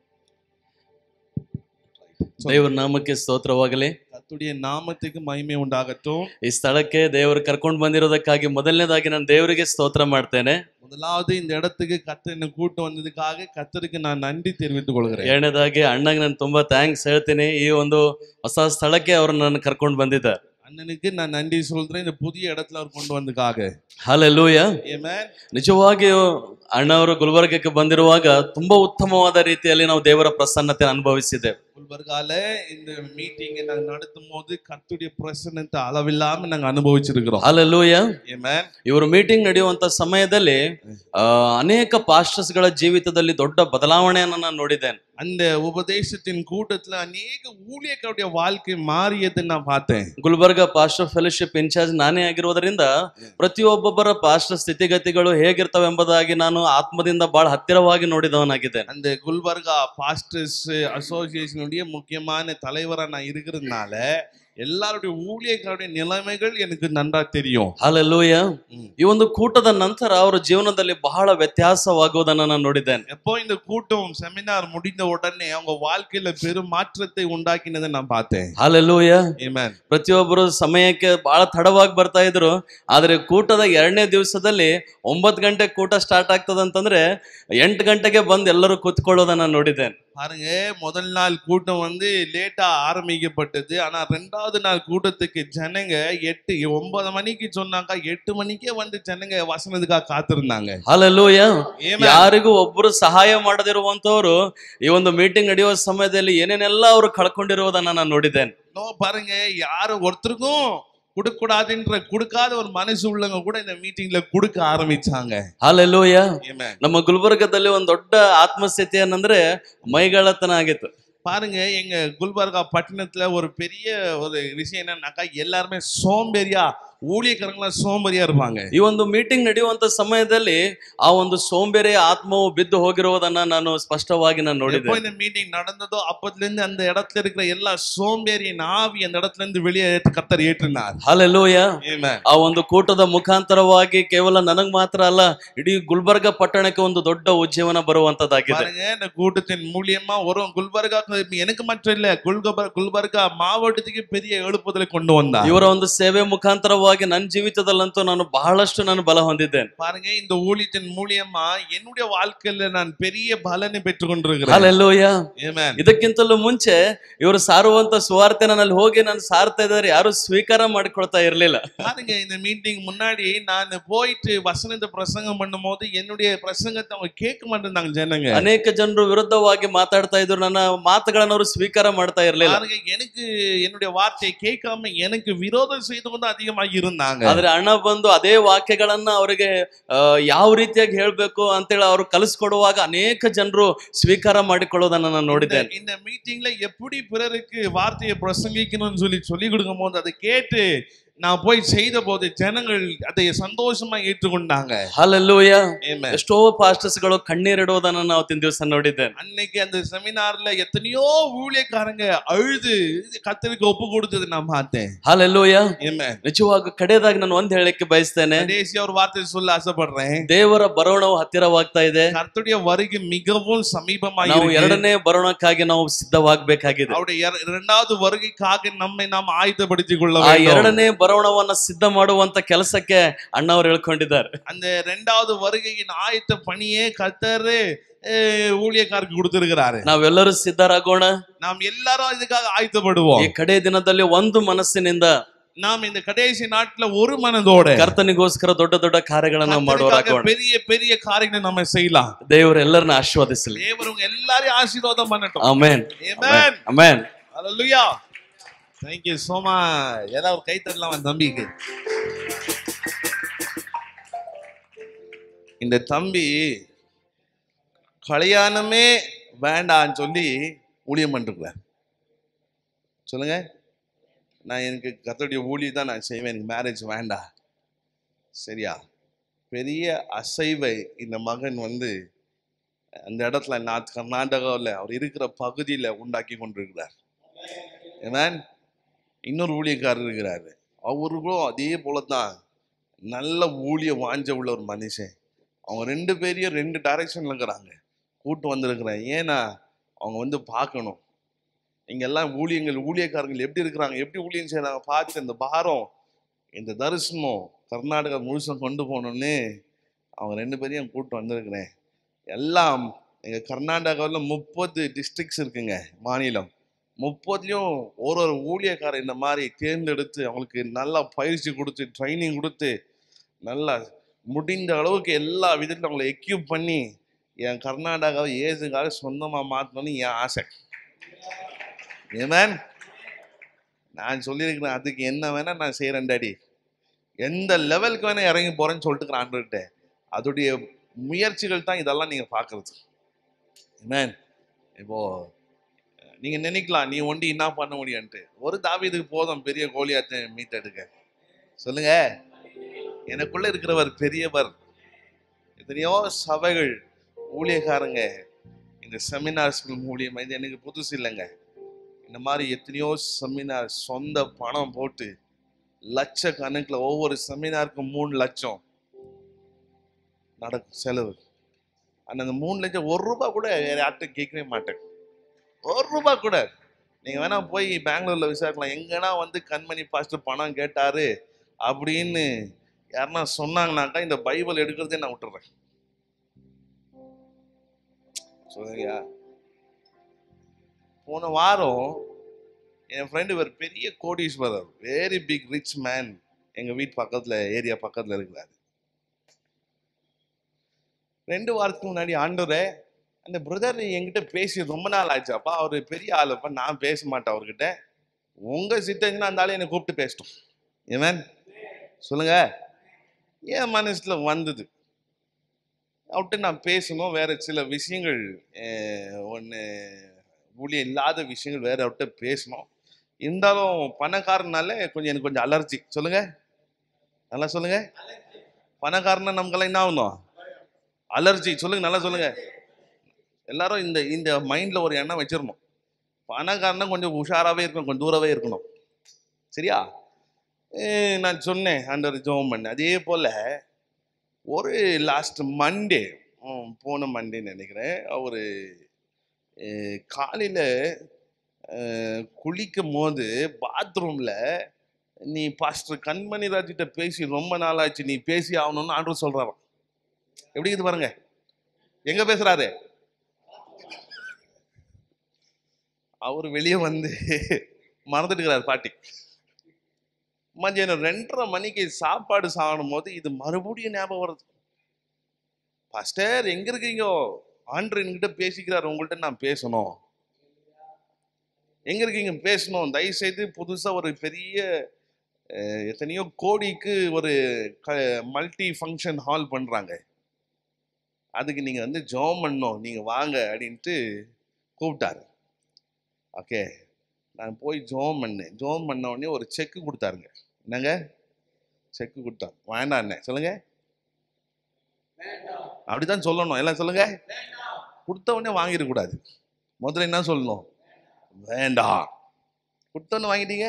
ದೇವರ ನಾಮಕ್ಕೆ ಸ್ತೋತ್ರವಾಗಲಿ ಕತ್ತುಡಿಯ ನಾಮತಿಗೆ ಮಹಿಮೆ ಉಂಟಾಗட்டும் ಈ ಸ್ಥಳಕ್ಕೆ ದೇವರು ಕರ್ಕೊಂಡು ಬಂದಿರೋದಕ್ಕಾಗಿ ಮೊದಲನೇದಾಗಿ ನಾನು ದೇವರಿಗೆ ಸ್ತೋತ್ರ ಮಾಡ್ತೇನೆ முதலாவது இந்த இடத்துக்கு கத்தர் என்னை கூட்டு வந்ததுக்காக கத்தருக்கு நான் நன்றி தெரிவித்துக் கொள்கிறேன் ಎರಡನೇದಾಗಿ ಅಣ್ಣಗೆ ನಾನು ತುಂಬಾ ಥ್ಯಾಂಕ್ಸ್ ಹೇಳ್ತೀನಿ ಈ ಒಂದು ಹೊಸ ಸ್ಥಳಕ್ಕೆ ಅವ್ರು ನನ್ನ ಕರ್ಕೊಂಡು ಬಂದಿದ್ದಾರೆ அண்ணனுக்கு நான் நன்றி சொல்றேன் இந்த புதிய இடத்துல அவர் கொண்டு வந்ததுக்காக ಹಾಲೆಲ್ಲೂಯ Amen. ನಿಜವಾಗಿಯೂ ಅಣ್ಣವರು ಗುಲ್ಬರ್ಗಕ್ಕೆ ಬಂದಿರುವಾಗ ತುಂಬಾ ಉತ್ತಮವಾದ ರೀತಿಯಲ್ಲಿ ನಾವು ದೇವರ ಪ್ರಸನ್ನತೆ ಅನುಭವಿಸಿದ್ದೇವೆ குல்பர்கால இந்த மீட்டிங்கை நாங்க நடத்தும் போது கத்துடைய பிரசன்னத்தை அளவில்லாம நாங்க அனுபவிச்சிருக்கிறோம் ಹಾಲೆಲ್ಲೂಯ Amen. ಇವರು ಮೀಟಿಂಗ್ ನಡೆಯುವಂತ ಸಮಯದಲ್ಲಿ ಆ, ಅನೇಕ ಪಾಸ್ಟರ್ಸ್ ಗಳ ಜೀವಿತದಲ್ಲಿ ದೊಡ್ಡ ಬದಲಾವಣೆಯನ್ನು ನಾನು ನೋಡಿದ್ದೇನೆ அந்த உபதேசத்தின் கூட்டத்துல அநேக ஊழியர்களுடைய வாழ்க்கை மாறியதை நான் பார்த்தேன் ಗುಲ್ಬರ್ಗ ಪಾಸ್ಟರ್ ಫೆಲೋಶಿಪ್ ಇನ್ಚಾರ್ಜ್ ನಾನೇ ಆಗಿರುವುದರಿಂದ ಪ್ರತಿಯೊಬ್ಬೊಬ್ಬರ ಪಾಸ್ಟರ್ ಸ್ಥಿತಿಗತಿಗಳು ಹೇಗಿರ್ತವೆ ಎಂಬುದಾಗಿ ನಾನು ಆತ್ಮದಿಂದ ಬಹಳ ಹತ್ತಿರವಾಗಿ ನೋಡಿದವನಾಗಿದ್ದೇನೆ அந்த குல்பர்கா பாஸ்டர்ஸ் அசோசியேஷனுடைய முக்கியமான தலைவரா நான் இருக்கிறதுனால எல்லாருடைய ஊழியக்காருடைய நிலைமைகள் எனக்கு நன்றா தெரியும் ಹಾಲೆಲ್ಲೂಯ ಹ್ಮ್. ಈ ಒಂದು ಕೂಟದ ನಂತರ ಅವರ ಜೀವನದಲ್ಲಿ ಬಹಳ ವ್ಯತ್ಯಾಸವಾಗುವುದನ್ನ ನಾನು ನೋಡಿದ್ದೇನೆ எப்போ இந்த கூட்டம் செமினார் முடிந்த உடனே அவங்க வாழ்க்கையில பெரும் மாற்றத்தை உண்டாக்கினதை நான் பார்த்தேன் ಹಾಲೆಲ್ಲೂಯ Amen. ಪ್ರತಿಯೊಬ್ಬರು ಸಮಯಕ್ಕೆ ಬಹಳ ತಡವಾಗಿ ಬರ್ತಾ ಇದ್ರು ಆದ್ರೆ ಕೂಟದ ಎರಡನೇ ದಿವಸದಲ್ಲಿ ಒಂಬತ್ತು ಗಂಟೆ ಕೂಟ ಸ್ಟಾರ್ಟ್ ಆಗ್ತದಂತಂದ್ರೆ ಎಂಟು ಗಂಟೆಗೆ ಬಂದು ಎಲ್ಲರೂ ಕೂತ್ಕೊಳ್ಳೋದನ್ನ ನೋಡಿದ್ದೇನೆ பாருங்க முதல் நாள் கூட்டம் வந்து லேட்டா ஆரம்பிக்கப்பட்டது ஆனா ரெண்டாவது நாள் கூட்டத்துக்கு ஜனங்க எட்டு ஒன்பது மணிக்கு சொன்னாக்கா எட்டு மணிக்கே வந்து ஜனங்க வசனத்துக்காக காத்திருந்தாங்க ಹಾಲೆಲ್ಲೂಯ Amen. ಯಾರಿಗೂ ಒಬ್ರು ಸಹಾಯ ಮಾಡದಿರುವಂತವ್ರು ಈ ಒಂದು ಮೀಟಿಂಗ್ ನಡೆಯುವ ಸಮಯದಲ್ಲಿ ಏನೇನೆಲ್ಲ ಅವರು ಕಳ್ಕೊಂಡಿರುವುದನ್ನ ನಾನು ನೋಡಿದ್ದೇನೆ நோ பாருங்க யாரும் ஒருத்தருக்கும் கொடுக்க கூடாதுன்ற கொடுக்காத ஒரு மனசு உள்ளவங்க கூட இந்த மீட்டிங்ல கொடுக்க ஆரம்பிச்சாங்க ಹಾಲೆಲ್ಲೂಯ Amen. ನಮ್ಮ ಗುಲ್ಬರ್ಗದಲ್ಲಿ ಒಂದ್ ದೊಡ್ಡ ಆತ್ಮಸ್ಥಿತಿ ಏನಂದ್ರೆ ಮೈಗಳತನ ಆಗಿತ್ತು பாருங்க எங்க குல்பர்கா பட்டணத்துல ஒரு பெரிய ஒரு விஷயம் என்னன்னாக்கா எல்லாருமே சோம்பேறியா ஊழியக்காரங்களாம் சோம்பேறியா இருப்பாங்க ಈ ಒಂದು ಮೀಟಿಂಗ್ ನಡೆಯುವಂತ ಸಮಯದಲ್ಲಿ ಆ ಒಂದು ಸೋಂಬೇರಿ ಆತ್ಮವು ಬಿದ್ದು ಹೋಗಿರುವುದನ್ನ ನಾನು ಸ್ಪಷ್ಟವಾಗಿ ನಾನು எப்போ ನೋಡಿದ್ದೆ இந்த மீட்டிங் நடந்ததோ அப்பத்துல இருந்து அந்த இடத்துல இருக்கிற எல்லா சோம்பேறியின் ஆவி அந்த இடத்துல இருந்து வெளியே கத்தர் ஏற்றினார் ಹಾಲೆಲ್ಲೂಯ Amen. ಆ ಒಂದು ಕೂಟದ ಮುಖಾಂತರವಾಗಿ ಕೇವಲ ನನಗ್ ಮಾತ್ರ ಅಲ್ಲ ಇಡೀ ಗುಲ್ಬರ್ಗ ಪಟ್ಟಣಕ್ಕೆ ಒಂದು ದೊಡ್ಡ ಉಜ್ಜೀವನ ಬರುವಂತದ್ದಾಗಿದೆ பாருங்க இந்த கூட்டத்தின் மூலியமா ஒரு குல்பர்கா எனக்கு மட்டும் இல்ல குல்கபர் குல்பர்கா மாவட்டத்துக்கு பெரிய எழுப்புதலை கொண்டு வந்தார் ಇವರ ಒಂದು ಸೇವೆ ಮುಖಾಂತರವಾಗಿ ನನ್ನ ಜೀವಿತದಲ್ಲಂತೂ ನಾನು ಬಹಳಷ್ಟು ನಾನು ಬಲ ಹೊಂದಿದ್ದೇನೆ பாருங்க இந்த ஊழியத்தின் மூலியமா என்னுடைய வாழ்க்கையில நான் பெரிய பலனை பெற்றுக் கொண்டிருக்கிறேன் ಹಾಲೆಲ್ಲೂಯ Amen. ಇದಕ್ಕಿಂತಲೂ ಮುಂಚೆ ಇವರು ಸಾರುವಂತ ಸುವಾರ್ತೆ ಅಲ್ಲಿ ಹೋಗಿ ನಾನು ಸಾರ್ತಾ ಇದ್ದಾರೆ ಯಾರು ಸ್ವೀಕಾರ ಮಾಡಿಕೊಳ್ತಾ ಇರ್ಲಿಲ್ಲ பாருங்க இந்த மீட்டிங் முன்னாடி நான் போயிட்டு வசனத்தை பிரசங்கம் பண்ணும்போது என்னுடைய பிரசங்கத்தை அவங்க கேட்க மாட்டேந்தாங்க ஜனங்க ಅನೇಕ ಜನರು ವಿರುದ್ಧವಾಗಿ ಮಾತಾಡ್ತಾ ಇದ್ರು ನನ್ನ ಮಾತುಗಳನ್ನ ಅವರು ಸ್ವೀಕಾರ ಮಾಡ್ತಾ ಇರ್ಲಿಲ್ಲ பாருங்க எனக்கு என்னுடைய வார்த்தையை கேட்காம எனக்கு விரோதம் செய்தவங்க தான் அதிகமாக இருந்தாங்க ಆದ್ರೆ ಅಣ್ಣ ಬಂದು ಅದೇ ವಾಕ್ಯಗಳನ್ನ ಅವರಿಗೆ ಆ, ಯಾವ ರೀತಿಯಾಗಿ ಹೇಳ್ಬೇಕು ಅಂತೇಳಿ ಅವ್ರು ಕಲಿಸ್ಕೊಡುವಾಗ ಅನೇಕ ಜನರು ಸ್ವೀಕಾರ ಮಾಡಿಕೊಳ್ಳೋದನ್ನ ನಾನು இந்த- ನೋಡಿದ್ದೇನೆ இந்த மீட்டிங்ல எப்படி பிறருக்கு வார்த்தையை பிரசங்கிக்கணும்னு சொல்லி சொல்லி கொடுக்கும் போது அதை கேட்டு நான் போய் செய்த போது ஜனங்கள் அதை சந்தோஷமா ஏற்றுக்கொண்டாங்க ಹಾಲೆಲ್ಲೂಯ Amen. ಎಷ್ಟೋ ಪಾಸ್ಟರ್ಸ್ ಗಳು ಕಣ್ಣೀರಿಡುವುದನ್ನ ನಾವು ಅವತ್ತಿನ ದಿವಸ ನೋಡಿದ್ದೇನೆ அன்னைக்கு அந்த செமினார்ல எத்தனையோ ஊழியக்காரங்க அழுது கத்தருக்கு ஒப்பு கொடுத்தது நான் பார்த்தேன் ಹಾಲೆಲ್ಲೂಯ Amen. ನಿಜವಾಗ ಕಡೆಯದಾಗಿ ನಾನು ಒಂದ್ ಹೇಳಕ್ಕೆ ಬಯಸ್ತೇನೆ கடைசியா ஒரு வார்த்தை சொல்ல ஆசைப்படுறேன் ದೇವರ ಬರೋಣವು ಹತ್ತಿರವಾಗ್ತಾ ಇದೆ கர்த்தருடைய வருகை மிகவும் சமீபமாக ನಾವು இருக்கு. ಎರಡನೇ ಬರೋಣಕ್ಕಾಗಿ ನಾವು ಸಿದ್ಧವಾಗಬೇಕಾಗಿದೆ அவருடைய இர- இரண்டாவது வருகைக்காக நம்மை நாம் ஆயத்தப்படுத்திக் கொள்ள ಆ வேண்டும் ಎರಡನೇ ಬರೋಣವನ್ನ ಸಿದ್ಧ ಮಾಡುವಂತ ಕೆಲಸಕ್ಕೆ ಅಣ್ಣವ್ರು ಹೇಳ್ಕೊಂಡಿದ್ದಾರೆ அந்த இரண்டாவது வருகையின் ஆயத்த பணியே கர்த்தர் அஹ், ஊழியக்காரருக்கு கொடுத்திருக்கிறாரு ನಾವೆಲ್ಲರೂ ಸಿದ್ಧರಾಗೋಣ நாம் எல்லாரும் இதுக்காக ஆயத்தப்படுவோம் ಈ ಕಡೆ ದಿನದಲ್ಲಿ ಒಂದು ಮನಸ್ಸಿನಿಂದ நாம் இந்த கடைசி நாட்டுல ஒரு மனதோட ಕರ್ತನಿಗೋಸ್ಕರ ದೊಡ್ಡ ದೊಡ್ಡ ಕಾರ್ಯಗಳನ್ನ கர்த்தருக்காக ಮಾಡುವರಾಗೋಣ பெரிய பெரிய காரியங்களை நம்ம செய்யலாம் ದೇವರೆಲ್ಲರನ್ನ ಆಶೀರ್ವದಿಸಲಿ தேவர் உங்க எல்லாரையும் ஆசீர்வாதம் பண்ணட்டும் amen Amen. Amen Hallelujah. Thank you so much. ஏதாவது ஒரு கை தட்டலாம் என் தம்பிக்கு இந்த தம்பி கல்யாணமே வேண்டான்னு சொல்லி ஊழியம் பண்ணிருக்கிறார் சொல்லுங்க நான் எனக்கு கத்தோடைய ஊழியம் தான் நான் செய்வேன் எனக்கு மேரேஜ் வேண்டாம் சரியா பெரிய அசைவை இந்த மகன் வந்து அந்த இடத்துல நார்த் கர்நாடகாவில் அவர் இருக்கிற பகுதியில் உண்டாக்கி கொண்டிருக்கிறார் Amen. இன்னொரு ஊழியக்காரர் இருக்கிறாரு அவருக்கும் அதே போல தான் நல்ல ஊழிய வாஞ்ச உள்ள ஒரு மனுஷன் அவங்க ரெண்டு பேரையும் ரெண்டு டைரக்ஷன்ல இருக்கிறாங்க கூட்டு வந்திருக்கிறேன் ஏன்னா அவங்க வந்து பார்க்கணும் இங்க எல்லாம் ஊழியங்கள் ஊழியக்காரங்கள் எப்படி இருக்கிறாங்க எப்படி ஊழியம் செய்றாங்க பார்த்து இந்த பாரம் இந்த தரிசனம் கர்நாடகா முழுசும் கொண்டு போகணும்னு அவங்க ரெண்டு பேரையும் கூட்டு வந்திருக்கிறேன் எல்லாம் எங்க கர்நாடகாவில் முப்பது டிஸ்ட்ரிக்ட்ஸ் இருக்குங்க மாநிலம் முப்பதுலையும் ஒரு ஒரு ஊழியக்காரர் இந்த மாதிரி தேர்ந்தெடுத்து அவங்களுக்கு நல்லா பயிற்சி கொடுத்து ட்ரைனிங் கொடுத்து நல்லா முடிந்த அளவுக்கு எல்லா விதத்திலும் அவங்களை எக்யூப் பண்ணி என் கர்நாடகாவை ஏசுக்காக சொந்தமாக மாற்றணும்னு என் ஆசை ஏமேன் நான் சொல்லியிருக்கிறேன் அதுக்கு என்ன வேணா நான் செய்கிறேன் டாடி எந்த லெவலுக்கு வேணா இறங்கி போறேன்னு சொல்லிட்டு ஆண்டுகிட்ட அதோடைய முயற்சிகள் தான் இதெல்லாம் நீங்க பார்க்கறது ஏமேன் இப்போ நீங்க நினைக்கலாம் நீ ஒண்டி என்ன பண்ண முடியும்ட்டு ஒரு தாவீதுக்கு போதும் பெரிய கோலியாத்தை மீட் எடுக்க சொல்லுங்க எனக்குள்ள இருக்கிறவர் பெரியவர் எத்தனையோ சபைகள் ஊழியக்காரங்க இந்த செமினார்ஸ் மூலியமா இது எனக்கு புதுசு இல்லைங்க இந்த மாதிரி எத்தனையோ செமினார் சொந்த பணம் போட்டு லட்சக்கணக்கில் ஒவ்வொரு செமினாருக்கும் மூணு லட்சம் நடக்கும் செலவு ஆனால் அந்த மூணு லட்சம் ஒரு ரூபா கூட வேற யார்கிட்ட கேட்கவே மாட்டேன் ஒரு ரூபா கூட நீங்க வேணா போய் பெங்களூர்ல விசாரிக்கலாம் எங்கன்னா வந்து கண்மணி பாஸ்டர் பணம் கேட்டாரு அப்படின்னு யாருன்னா சொன்னாங்கனாக்கா இந்த பைபிள் எடுக்கிறதே நான் விட்டுறேன் சொல்லுங்கய்யா போன வாரம் என் ஃப்ரெண்டு ஒரு பெரிய கோடீஸ்வரர் வெரி பிக் ரிச் மேன் எங்க வீட்டு பக்கத்துல ஏரியா பக்கத்துல இருக்கிறாரு ரெண்டு வாரத்துக்கு முன்னாடி ஆண்டவரே அந்த பிரதர் என்கிட்ட பேசி ரொம்ப நாள் ஆச்சு அப்பா அவர் பெரிய ஆளுப்பா நான் பேச மாட்டேன் அவர்கிட்ட உங்க சித்தஞ்சுன்னா அந்த ஆளு என்னை கூப்பிட்டு பேசட்டும் ஏமேன் சொல்லுங்க என் மனசுல வந்தது அவர்கிட்ட நான் பேசணும் வேற சில விஷயங்கள் ஒன்று ஊழியம் இல்லாத விஷயங்கள் வேற அவர்கிட்ட பேசணும் இருந்தாலும் பணக்காரனால கொஞ்சம் எனக்கு கொஞ்சம் அலர்ஜி சொல்லுங்க நல்லா சொல்லுங்க பணக்காரனா நமக்கெல்லாம் என்ன ஆகணும் அலர்ஜி சொல்லுங்க நல்லா சொல்லுங்க எல்லாரும் இந்த இந்த மைண்ட்ல ஒரு எண்ணம் வச்சிடணும் பணக்காரனா கொஞ்சம் உஷாராகவே இருக்கணும் கொஞ்சம் தூரவே இருக்கணும் சரியா அஹ் நான் சொன்னேன் ஆண்டவர் ஜோம் பண்ண அதே போல ஒரு லாஸ்ட் மண்டே போன மண்டே நினைக்கிறேன் அவர் காலையில் குளிக்கும் போது பாத்ரூமில் நீ பாஸ்டர் கண்மணி ராஜிட்ட பேசி ரொம்ப நாள் ஆச்சு நீ பேசி ஆகணும்னு ஆண்டவர் சொல்கிறாராம் எப்படி இது பாருங்க எங்க பேசுறாரு அவர் வெளியே வந்து மறந்துட்டுக்கிறார் பாட்டி மத்தியானம் ரெண்டரை மணிக்கு சாப்பாடு சாப்பிடும் போது இது மறுபடியும் ஞாபகம் வருது பாஸ்டர் எங்க இருக்கீங்க ஆண்டர் என்கிட்ட பேசிக்கிறார் உங்கள்கிட்ட நான் பேசணும் எங்க இருக்கீங்க பேசணும் தயவு செய்து புதுசா ஒரு பெரிய அஹ், எத்தனையோ கோடிக்கு ஒரு மல்டி ஃபங்க்ஷன் ஹால் பண்றாங்க அதுக்கு நீங்க வந்து ஜோம் பண்ணணும் நீங்க வாங்க அப்படின்ட்டு கூப்பிட்டாரு ஓகே நான் போய் ஜோம் பண்ணேன் ஜோம் பண்ண உடனே ஒரு செக்கு கொடுத்தாருங்க என்னங்க செக்கு கொடுத்தாரு வேண்டாம் என்ன சொல்லுங்க அப்படிதான் சொல்லணும் எல்லாம் சொல்லுங்க கொடுத்த உடனே வாங்கிடக்கூடாது முதல்ல என்ன சொல்லணும் வேண்டாம் கொடுத்த உடனே வாங்கிட்டீங்க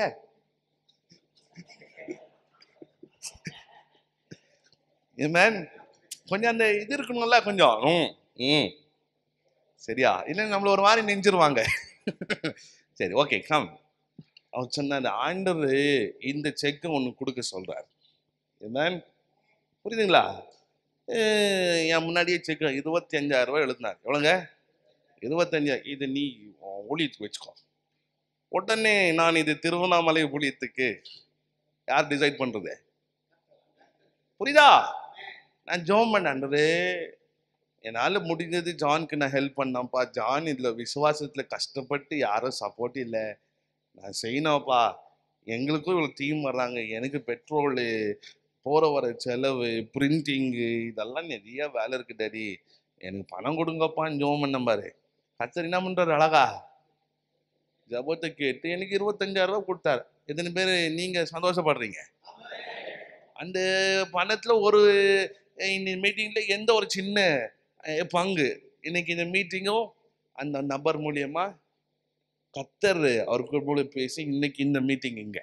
மேன் கொஞ்சம் அந்த இது இருக்கணும்ல கொஞ்சம் ம் ம் சரியா இல்லை நம்மள ஒரு மாதிரி நெஞ்சிருவாங்க சரி ஓகே கம் அவர் சொன்னார் ஆண்டவர் இந்த செக்கு ஒன்று கொடுக்க சொல்றார் மேன் புரியுதுங்களா அஹ் என் முன்னாடியே செக் இருபத்தி அஞ்சாயிரம் ரூபாய் எழுதினார் எவ்வளோங்க இருபத்தஞ்சா இது நீ உன் ஊழியத்துக்கு வச்சுக்கோ உடனே நான் இது திருவண்ணாமலை ஊழியத்துக்கு யார் டிசைட் பண்றது புரியுதா நான் ஜோம் பண்ணாண்டது என்னால் முடிஞ்சது ஜானுக்கு நான் ஹெல்ப் பண்ணேன்ப்பா ஜான் இதில் விசுவாசத்தில் கஷ்டப்பட்டு யாரும் சப்போர்ட் இல்லை நான் செய்யணும்ப்பா எங்களுக்கும் இவ்வளோ டீம் வர்றாங்க எனக்கு பெட்ரோலு போகிற வர செலவு பிரிண்டிங்கு இதெல்லாம் நிறைய வேலை இருக்கு டாடி எனக்கு பணம் கொடுங்கப்பான்னு ஜோம் பண்ண பாரு கத்தர் என்ன பண்ணுறாரு அழகா ஜபத்தை கேட்டு எனக்கு இருபத்தஞ்சாயிரம் ரூபாய் கொடுத்தாரு எத்தனை பேர் நீங்கள் சந்தோஷப்படுறீங்க அந்த பணத்தில் ஒரு அஹ் இந்த மீட்டிங்கில் எந்த ஒரு சின்ன அஹ், பங்கு இன்னைக்கு இந்த மீட்டிங்கும் அந்த நபர் மூலியமா கத்தர் அவருக்கு மூலம் பேசி இன்னைக்கு இந்த மீட்டிங் இங்க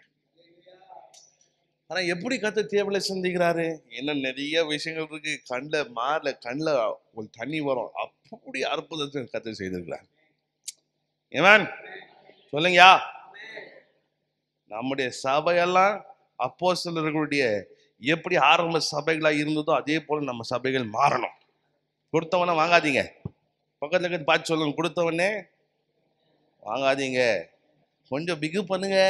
ஆனா எப்படி கத்தர் தேவையில்ல சந்திக்கிறாரு என்ன நிறைய விஷயங்கள் இருக்கு கண்ணில் மாறல கண்ணில் ஒரு தண்ணி வரும் அப்படி அற்புதத்தை கத்தர் செய்திருக்கிறார் ஏமேன் சொல்லுங்கயா நம்முடைய சபையெல்லாம் அப்போ சிலர்களுடைய எப்படி ஆரம்ப சபைகளா இருந்ததோ அதே போல நம்ம சபைகள் மாறணும் கொடுத்தவன வாங்காதீங்க பக்கத்துல இருக்கிறது பார்த்து சொல்லுங்க கொடுத்தவனே வாங்காதீங்க கொஞ்சம் பிகு பண்ணுங்க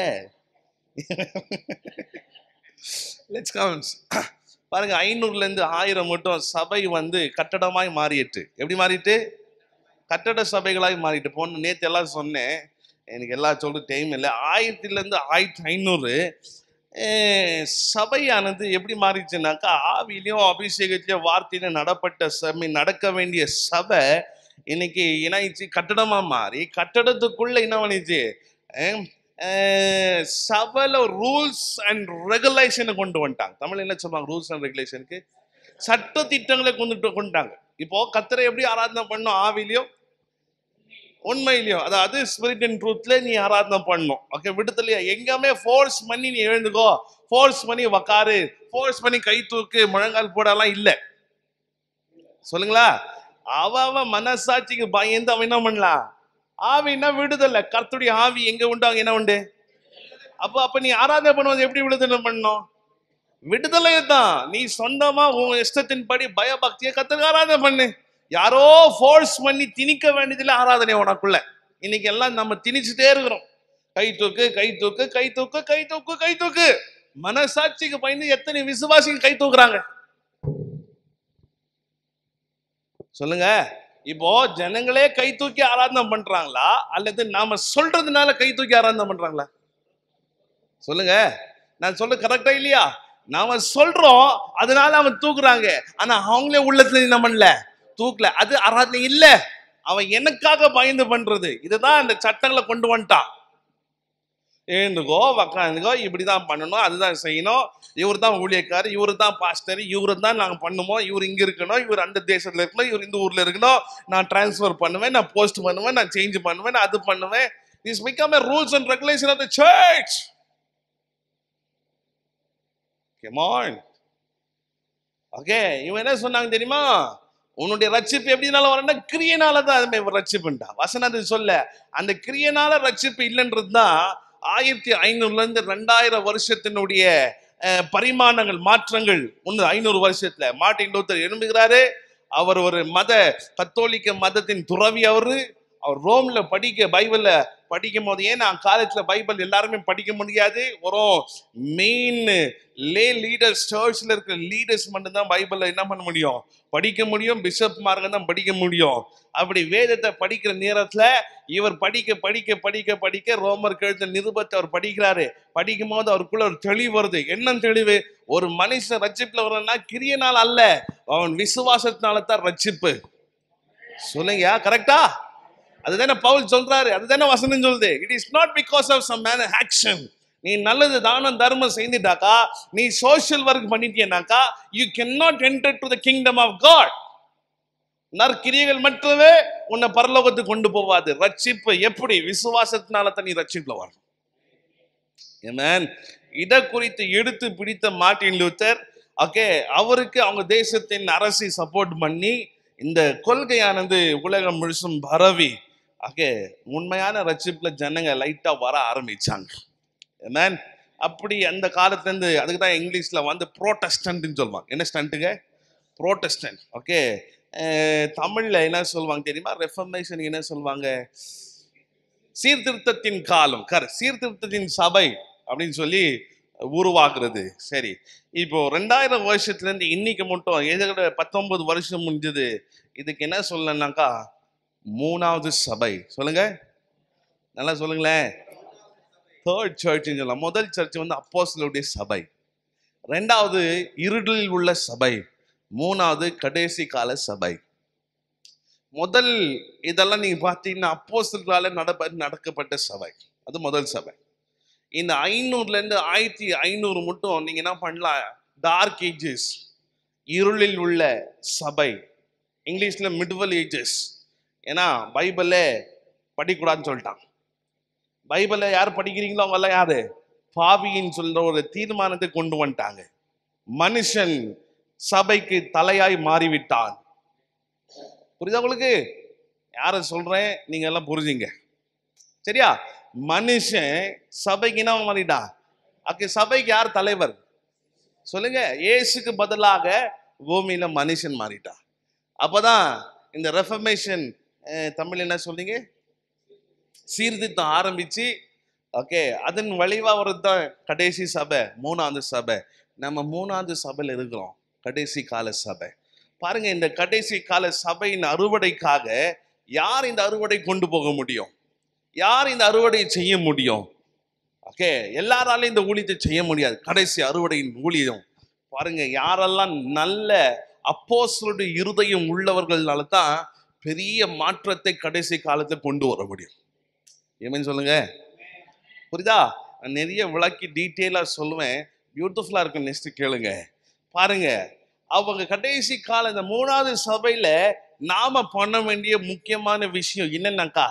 லெட்ஸ் கவுன்ஸ் பாருங்க ஐநூறுல இருந்து ஆயிரம் மட்டும் சபை வந்து கட்டடமாய் மாறிட்டு எப்படி மாறிட்டு கட்டட சபைகளாய் மாறிட்டு போன நேத்து எல்லாம் சொன்னேன் எனக்கு எல்லாம் சொல்ற டைம் இல்லை ஆயிரத்துல இருந்து ஆயிரத்தி ஐநூறு அஹ், சபையானது எப்படி மாறிச்சுனாக்கா ஆவிலையும் அபிஷேகத்திலையும் வார்த்தையிலும் நடப்பட்ட சபை நடக்க வேண்டிய சபை இன்னைக்கு இணைச்சு கட்டடமா மாறி கட்டடத்துக்குள்ள என்ன பண்ணிச்சு அஹ், அஹ், சபையில ரூல்ஸ் அண்ட் ரெகுலேஷனை கொண்டு வந்துட்டாங்க தமிழ்ல என்ன சொல்லுவாங்க ரூல்ஸ் அண்ட் ரெகுலேஷனுக்கு சட்ட திட்டங்களை கொண்டுட்டு கொண்டுட்டாங்க இப்போ கத்தரை எப்படி ஆராதனை பண்ணும் ஆவிலையும் உண்மையிலையும் அதாவது ஸ்பிரிட் அண்ட் ட்ரூத்ல நீ ஆராதனை பண்ணணும் ஓகே விடுதலையா எங்கேயுமே ஃபோர்ஸ் பண்ணி நீ எழுந்துக்கோ ஃபோர்ஸ் பண்ணி உக்காரு ஃபோர்ஸ் பண்ணி கை தூக்கு முழங்கால் போடலாம் இல்லை சொல்லுங்களா அவ அவன் மனசாட்சிக்கு பயந்து அவன் என்ன பண்ணலாம் ஆவின்னா விடுதலை கர்த்தருடைய ஆவி எங்க உண்டு அங்க என்ன உண்டு அப்ப அப்ப நீ ஆராதனை பண்ணுவது எப்படி விடுதலை பண்ணணும் விடுதலை தான் நீ சொந்தமா உன் இஷ்டத்தின்படி பயபக்தியை கத்துக்க ஆராதனை பண்ணு யாரோ ஃபோர்ஸ் பண்ணி திணிக்க வேண்டியதில்லை ஆராதனை உனக்குள்ள இன்னைக்கு எல்லாம் நம்ம திணிச்சுட்டே இருக்கிறோம் கை தூக்கு கை தூக்கு கை தூக்கு கை தூக்கு கை தூக்கு மனசாட்சிக்கு பயந்து எத்தனை விசுவாசிகள் கை தூக்குறாங்க சொல்லுங்க இப்போ ஜனங்களே கை தூக்கி ஆராதனை பண்றாங்களா அல்லது நாம சொல்றதுனால கை தூக்கி ஆராதனை பண்றாங்களா சொல்லுங்க நான் சொல்ல கரெக்டா இல்லையா நாம சொல்றோம் அதனால அவன் தூக்குறாங்க ஆனா அவங்களே உள்ளத்துல என்ன பண்ணல தூக்கல அது ஆராதனை இல்ல அவன் எனக்காக பயந்து பண்றது இதுதான் அந்த சட்டங்களை கொண்டு வந்துட்டான் எழுந்துக்கோ உக்காந்துக்கோ இப்படிதான் பண்ணணும் அதுதான் செய்யணும் இவர் தான் ஊழியக்காரர் இவரு தான் பாஸ்டர் இவரு தான் நாங்கள் பண்ணுவோம் இவர் இங்க இருக்கணும் இவர் அந்த தேசத்துல இருக்கணும் இவர் இந்த ஊர்ல இருக்கணும் நான் டிரான்ஸ்ஃபர் பண்ணுவேன் நான் போஸ்ட் பண்ணுவேன் நான் சேஞ்ச் பண்ணுவேன் நான் அது பண்ணுவேன் is become a rules and regulation of the church come on okay இவன் என்ன சொன்னாங்க தெரியுமா உன்னுடைய ரட்சிப்பு எப்படினால வரணும்னா கிரியனால தான் அது ரட்சிப்புண்டா வசனத்தை சொல்ல அந்த கிரியனால ரட்சிப்பு இல்லைன்றது தான் ஆயிரத்தி ஐநூறுல இருந்து ரெண்டாயிரம் வருஷத்தினுடைய அஹ், பரிமாணங்கள் மாற்றங்கள் ஒன்று ஐநூறு வருஷத்துல மார்ட்டின் லூத்தர் எழும்புகிறாரு அவர் ஒரு மத கத்தோலிக்க மதத்தின் துறவி அவரு அவர் ரோம்ல படிக்க பைபிள்ல படிக்கும் போது ஏன் நான் காலேஜ்ல பைபிள் எல்லாருமே படிக்க முடியாது ஒரு மெயின் லே லீடர்ஸ் சர்ச்ல இருக்கிற லீடர்ஸ் மட்டும்தான் பைபிள்ல என்ன பண்ண முடியும் படிக்க முடியும் பிஷப் மார்க்கம் தான் படிக்க முடியும் அப்படி வேதத்தை படிக்கிற நேரத்துல இவர் படிக்க படிக்க படிக்க படிக்க ரோமர் கழுத்த நிருபத்தை அவர் படிக்கிறாரு படிக்கும் போது அவருக்குள்ள ஒரு தெளிவு வருது என்ன தெளிவு ஒரு மனுஷன் ரட்சிப்புல வரணும்னா கிரியனால் அல்ல அவன் விசுவாசத்தினால தான் ரட்சிப்பு சொல்லுங்க கரெக்டா அதுதானே பவுல் சொல்றாரு அதுதானே வசனம் சொல்லுது it is not because of some man action நீ நல்லது தானம் தர்மம் செய்துட்டாக்கா நீ சோஷியல் ஒர்க் பண்ணிட்டியனாக்கா you can not enter to the kingdom of God நற்கிரியைகள் மட்டுமே உன்னை பரலோகத்துக்கு கொண்டு போவாது ரட்சிப்பு எப்படி விசுவாசத்தினால தான் நீ ரட்சிப்புல வரணும் Amen. இதை குறித்து எடுத்து பிடித்த மார்ட்டின் லூத்தர் ஓகே அவருக்கு அவங்க தேசத்தின் அரசை சப்போர்ட் பண்ணி இந்த கொள்கையானது உலகம் முழுசும் பரவி ஓகே உண்மையான ரட்சிப்புல ஜனங்க லைட்டா வர ஆரம்பிச்சாங்க Amen. அப்படி அந்த காலத்துல இருந்து அதுக்கு தான் இங்கிலீஷ்ல வந்து ப்ரோட்டஸ்டன்ட்னு சொல்லுவாங்க என்ன ஸ்டண்ட்டுங்க ப்ரோட்டஸ்டன்ட் ஓகே தமிழ்ல என்ன சொல்லுவாங்க தெரியுமா ரெஃபர்மேஷன் என்ன சொல்லுவாங்க சீர்திருத்தத்தின் காலம் கர் சீர்திருத்தத்தின் சபை அப்படின்னு சொல்லி உருவாக்குறது சரி இப்போ ரெண்டாயிரம் வருஷத்துல இருந்து இன்னைக்கு மட்டும் எதோட பத்தொன்பது வருஷம் முடிஞ்சது இதுக்கு என்ன சொல்லனாக்கா மூணாவது சபை சொல்லுங்க நல்லா சொல்லுங்களேன் தேர்ட் சர்ச்னு சொல்லலாம் முதல் சர்ச் வந்து அப்போஸ்தலருடைய சபை ரெண்டாவது இருளில் உள்ள சபை மூணாவது கடைசி கால சபை முதல் இதெல்லாம் நீங்க பார்த்தீங்கன்னா அப்போஸ்தலர்களால நடப்ப நடக்கப்பட்ட சபை அது முதல் சபை இந்த ஐநூறுல இருந்து ஆயிரத்தி ஐநூறு மட்டும் நீங்க என்ன பண்ணலாம் டார்க் ஏஜஸ் இருளில் உள்ள சபை இங்கிலீஷ்ல மிட்வல் ஏஜஸ் ஏன்னா பைபிளே படிக்கூடாதுன்னு சொல்லிட்டான் பைபிளை யார் படிக்கிறீங்களோ அவங்கெல்லாம் யாரு பாவின்னு சொல்ற ஒரு தீர்மானத்தை கொண்டு வந்துட்டாங்க மனுஷன் சபைக்கு தலையாய் மாறிவிட்டான் புரியுதா உங்களுக்கு யார சொல்றேன் நீங்க எல்லாம் புரிஞ்சுங்க சரியா மனுஷன் சபைக்கு என்ன மாறிட்டான் அக்கு சபைக்கு யார் தலைவர் சொல்லுங்க இயேசுக்கு பதிலாக பூமியில மனுஷன் மாறிட்டான் அப்பதான் இந்த ரெஃபர்மேஷன் தமிழ் என்ன சொல்றீங்க சீர்திருத்தம் ஆரம்பிச்சு ஓகே அதன் வழிவா தான் கடைசி சபை மூணாவது சபை நம்ம மூணாவது சபையில் இருக்கிறோம் கடைசி கால சபை பாருங்க இந்த கடைசி கால சபையின் அறுவடைக்காக யார் இந்த அறுவடை கொண்டு போக முடியும் யார் இந்த அறுவடையை செய்ய முடியும் ஓகே எல்லாராலையும் இந்த ஊழியத்தை செய்ய முடியாது கடைசி அறுவடையின் ஊழியம் பாருங்க யாரெல்லாம் நல்ல அப்போஸ்தலருடைய இருதயம் உள்ளவர்களால தான் பெரிய மாற்றத்தை கடைசி காலத்துல கொண்டு வர முடியும் ஏமேன்னு சொல்லுங்க புரியுதா நான் நிறைய விளக்கி டீட்டெயிலாக சொல்லுவேன் பியூட்டிஃபுல்லாக இருக்கும் நெக்ஸ்ட் கேளுங்க பாருங்க அவங்க கடைசி கால இந்த மூணாவது சபையில நாம பண்ண வேண்டிய முக்கியமான விஷயம் என்னன்னாக்கா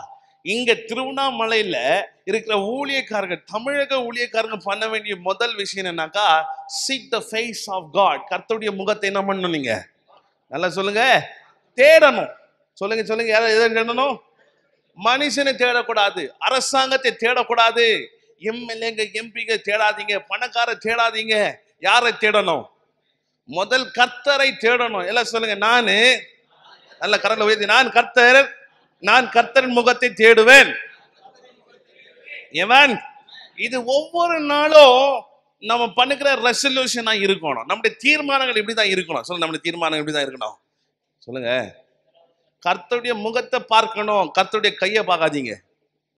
இங்க திருவண்ணாமலையில இருக்கிற ஊழியக்காரங்க தமிழக ஊழியக்காரங்க பண்ண வேண்டிய முதல் விஷயம் என்னன்னாக்கா seek the face of God கர்த்தருடைய முகத்தை என்ன பண்ணணும் நீங்க நல்லா சொல்லுங்க தேடணும் சொல்லுங்க சொல்லுங்க யாரை எதை தேடணும் மனுஷனை தேடக்கூடாது அரசாங்கத்தை தேடக்கூடாது எம்எல்ஏங்க எம்பிங்க தேடாதீங்க பணக்கார தேடாதீங்க யாரை தேடணும் முதல் கர்த்தரை தேடணும் எல்லாம் சொல்லுங்க நானு நல்ல கரல உயர்த்தி நான் கர்த்தர் நான் கர்த்தரின் முகத்தை தேடுவேன் எவன் இது ஒவ்வொரு நாளும் நம்ம பண்ணுகிற ரெசல்யூஷனா இருக்கணும் நம்முடைய தீர்மானங்கள் இப்படி தான் இருக்கணும் சொல்லுங்க நம்முடைய தீர்மானங்கள் இப்படி தான் இருக்கணும் சொல்லுங்க கர்த்தருடைய முகத்தை பார்க்கணும் கர்த்தருடைய கையை பார்க்காதீங்க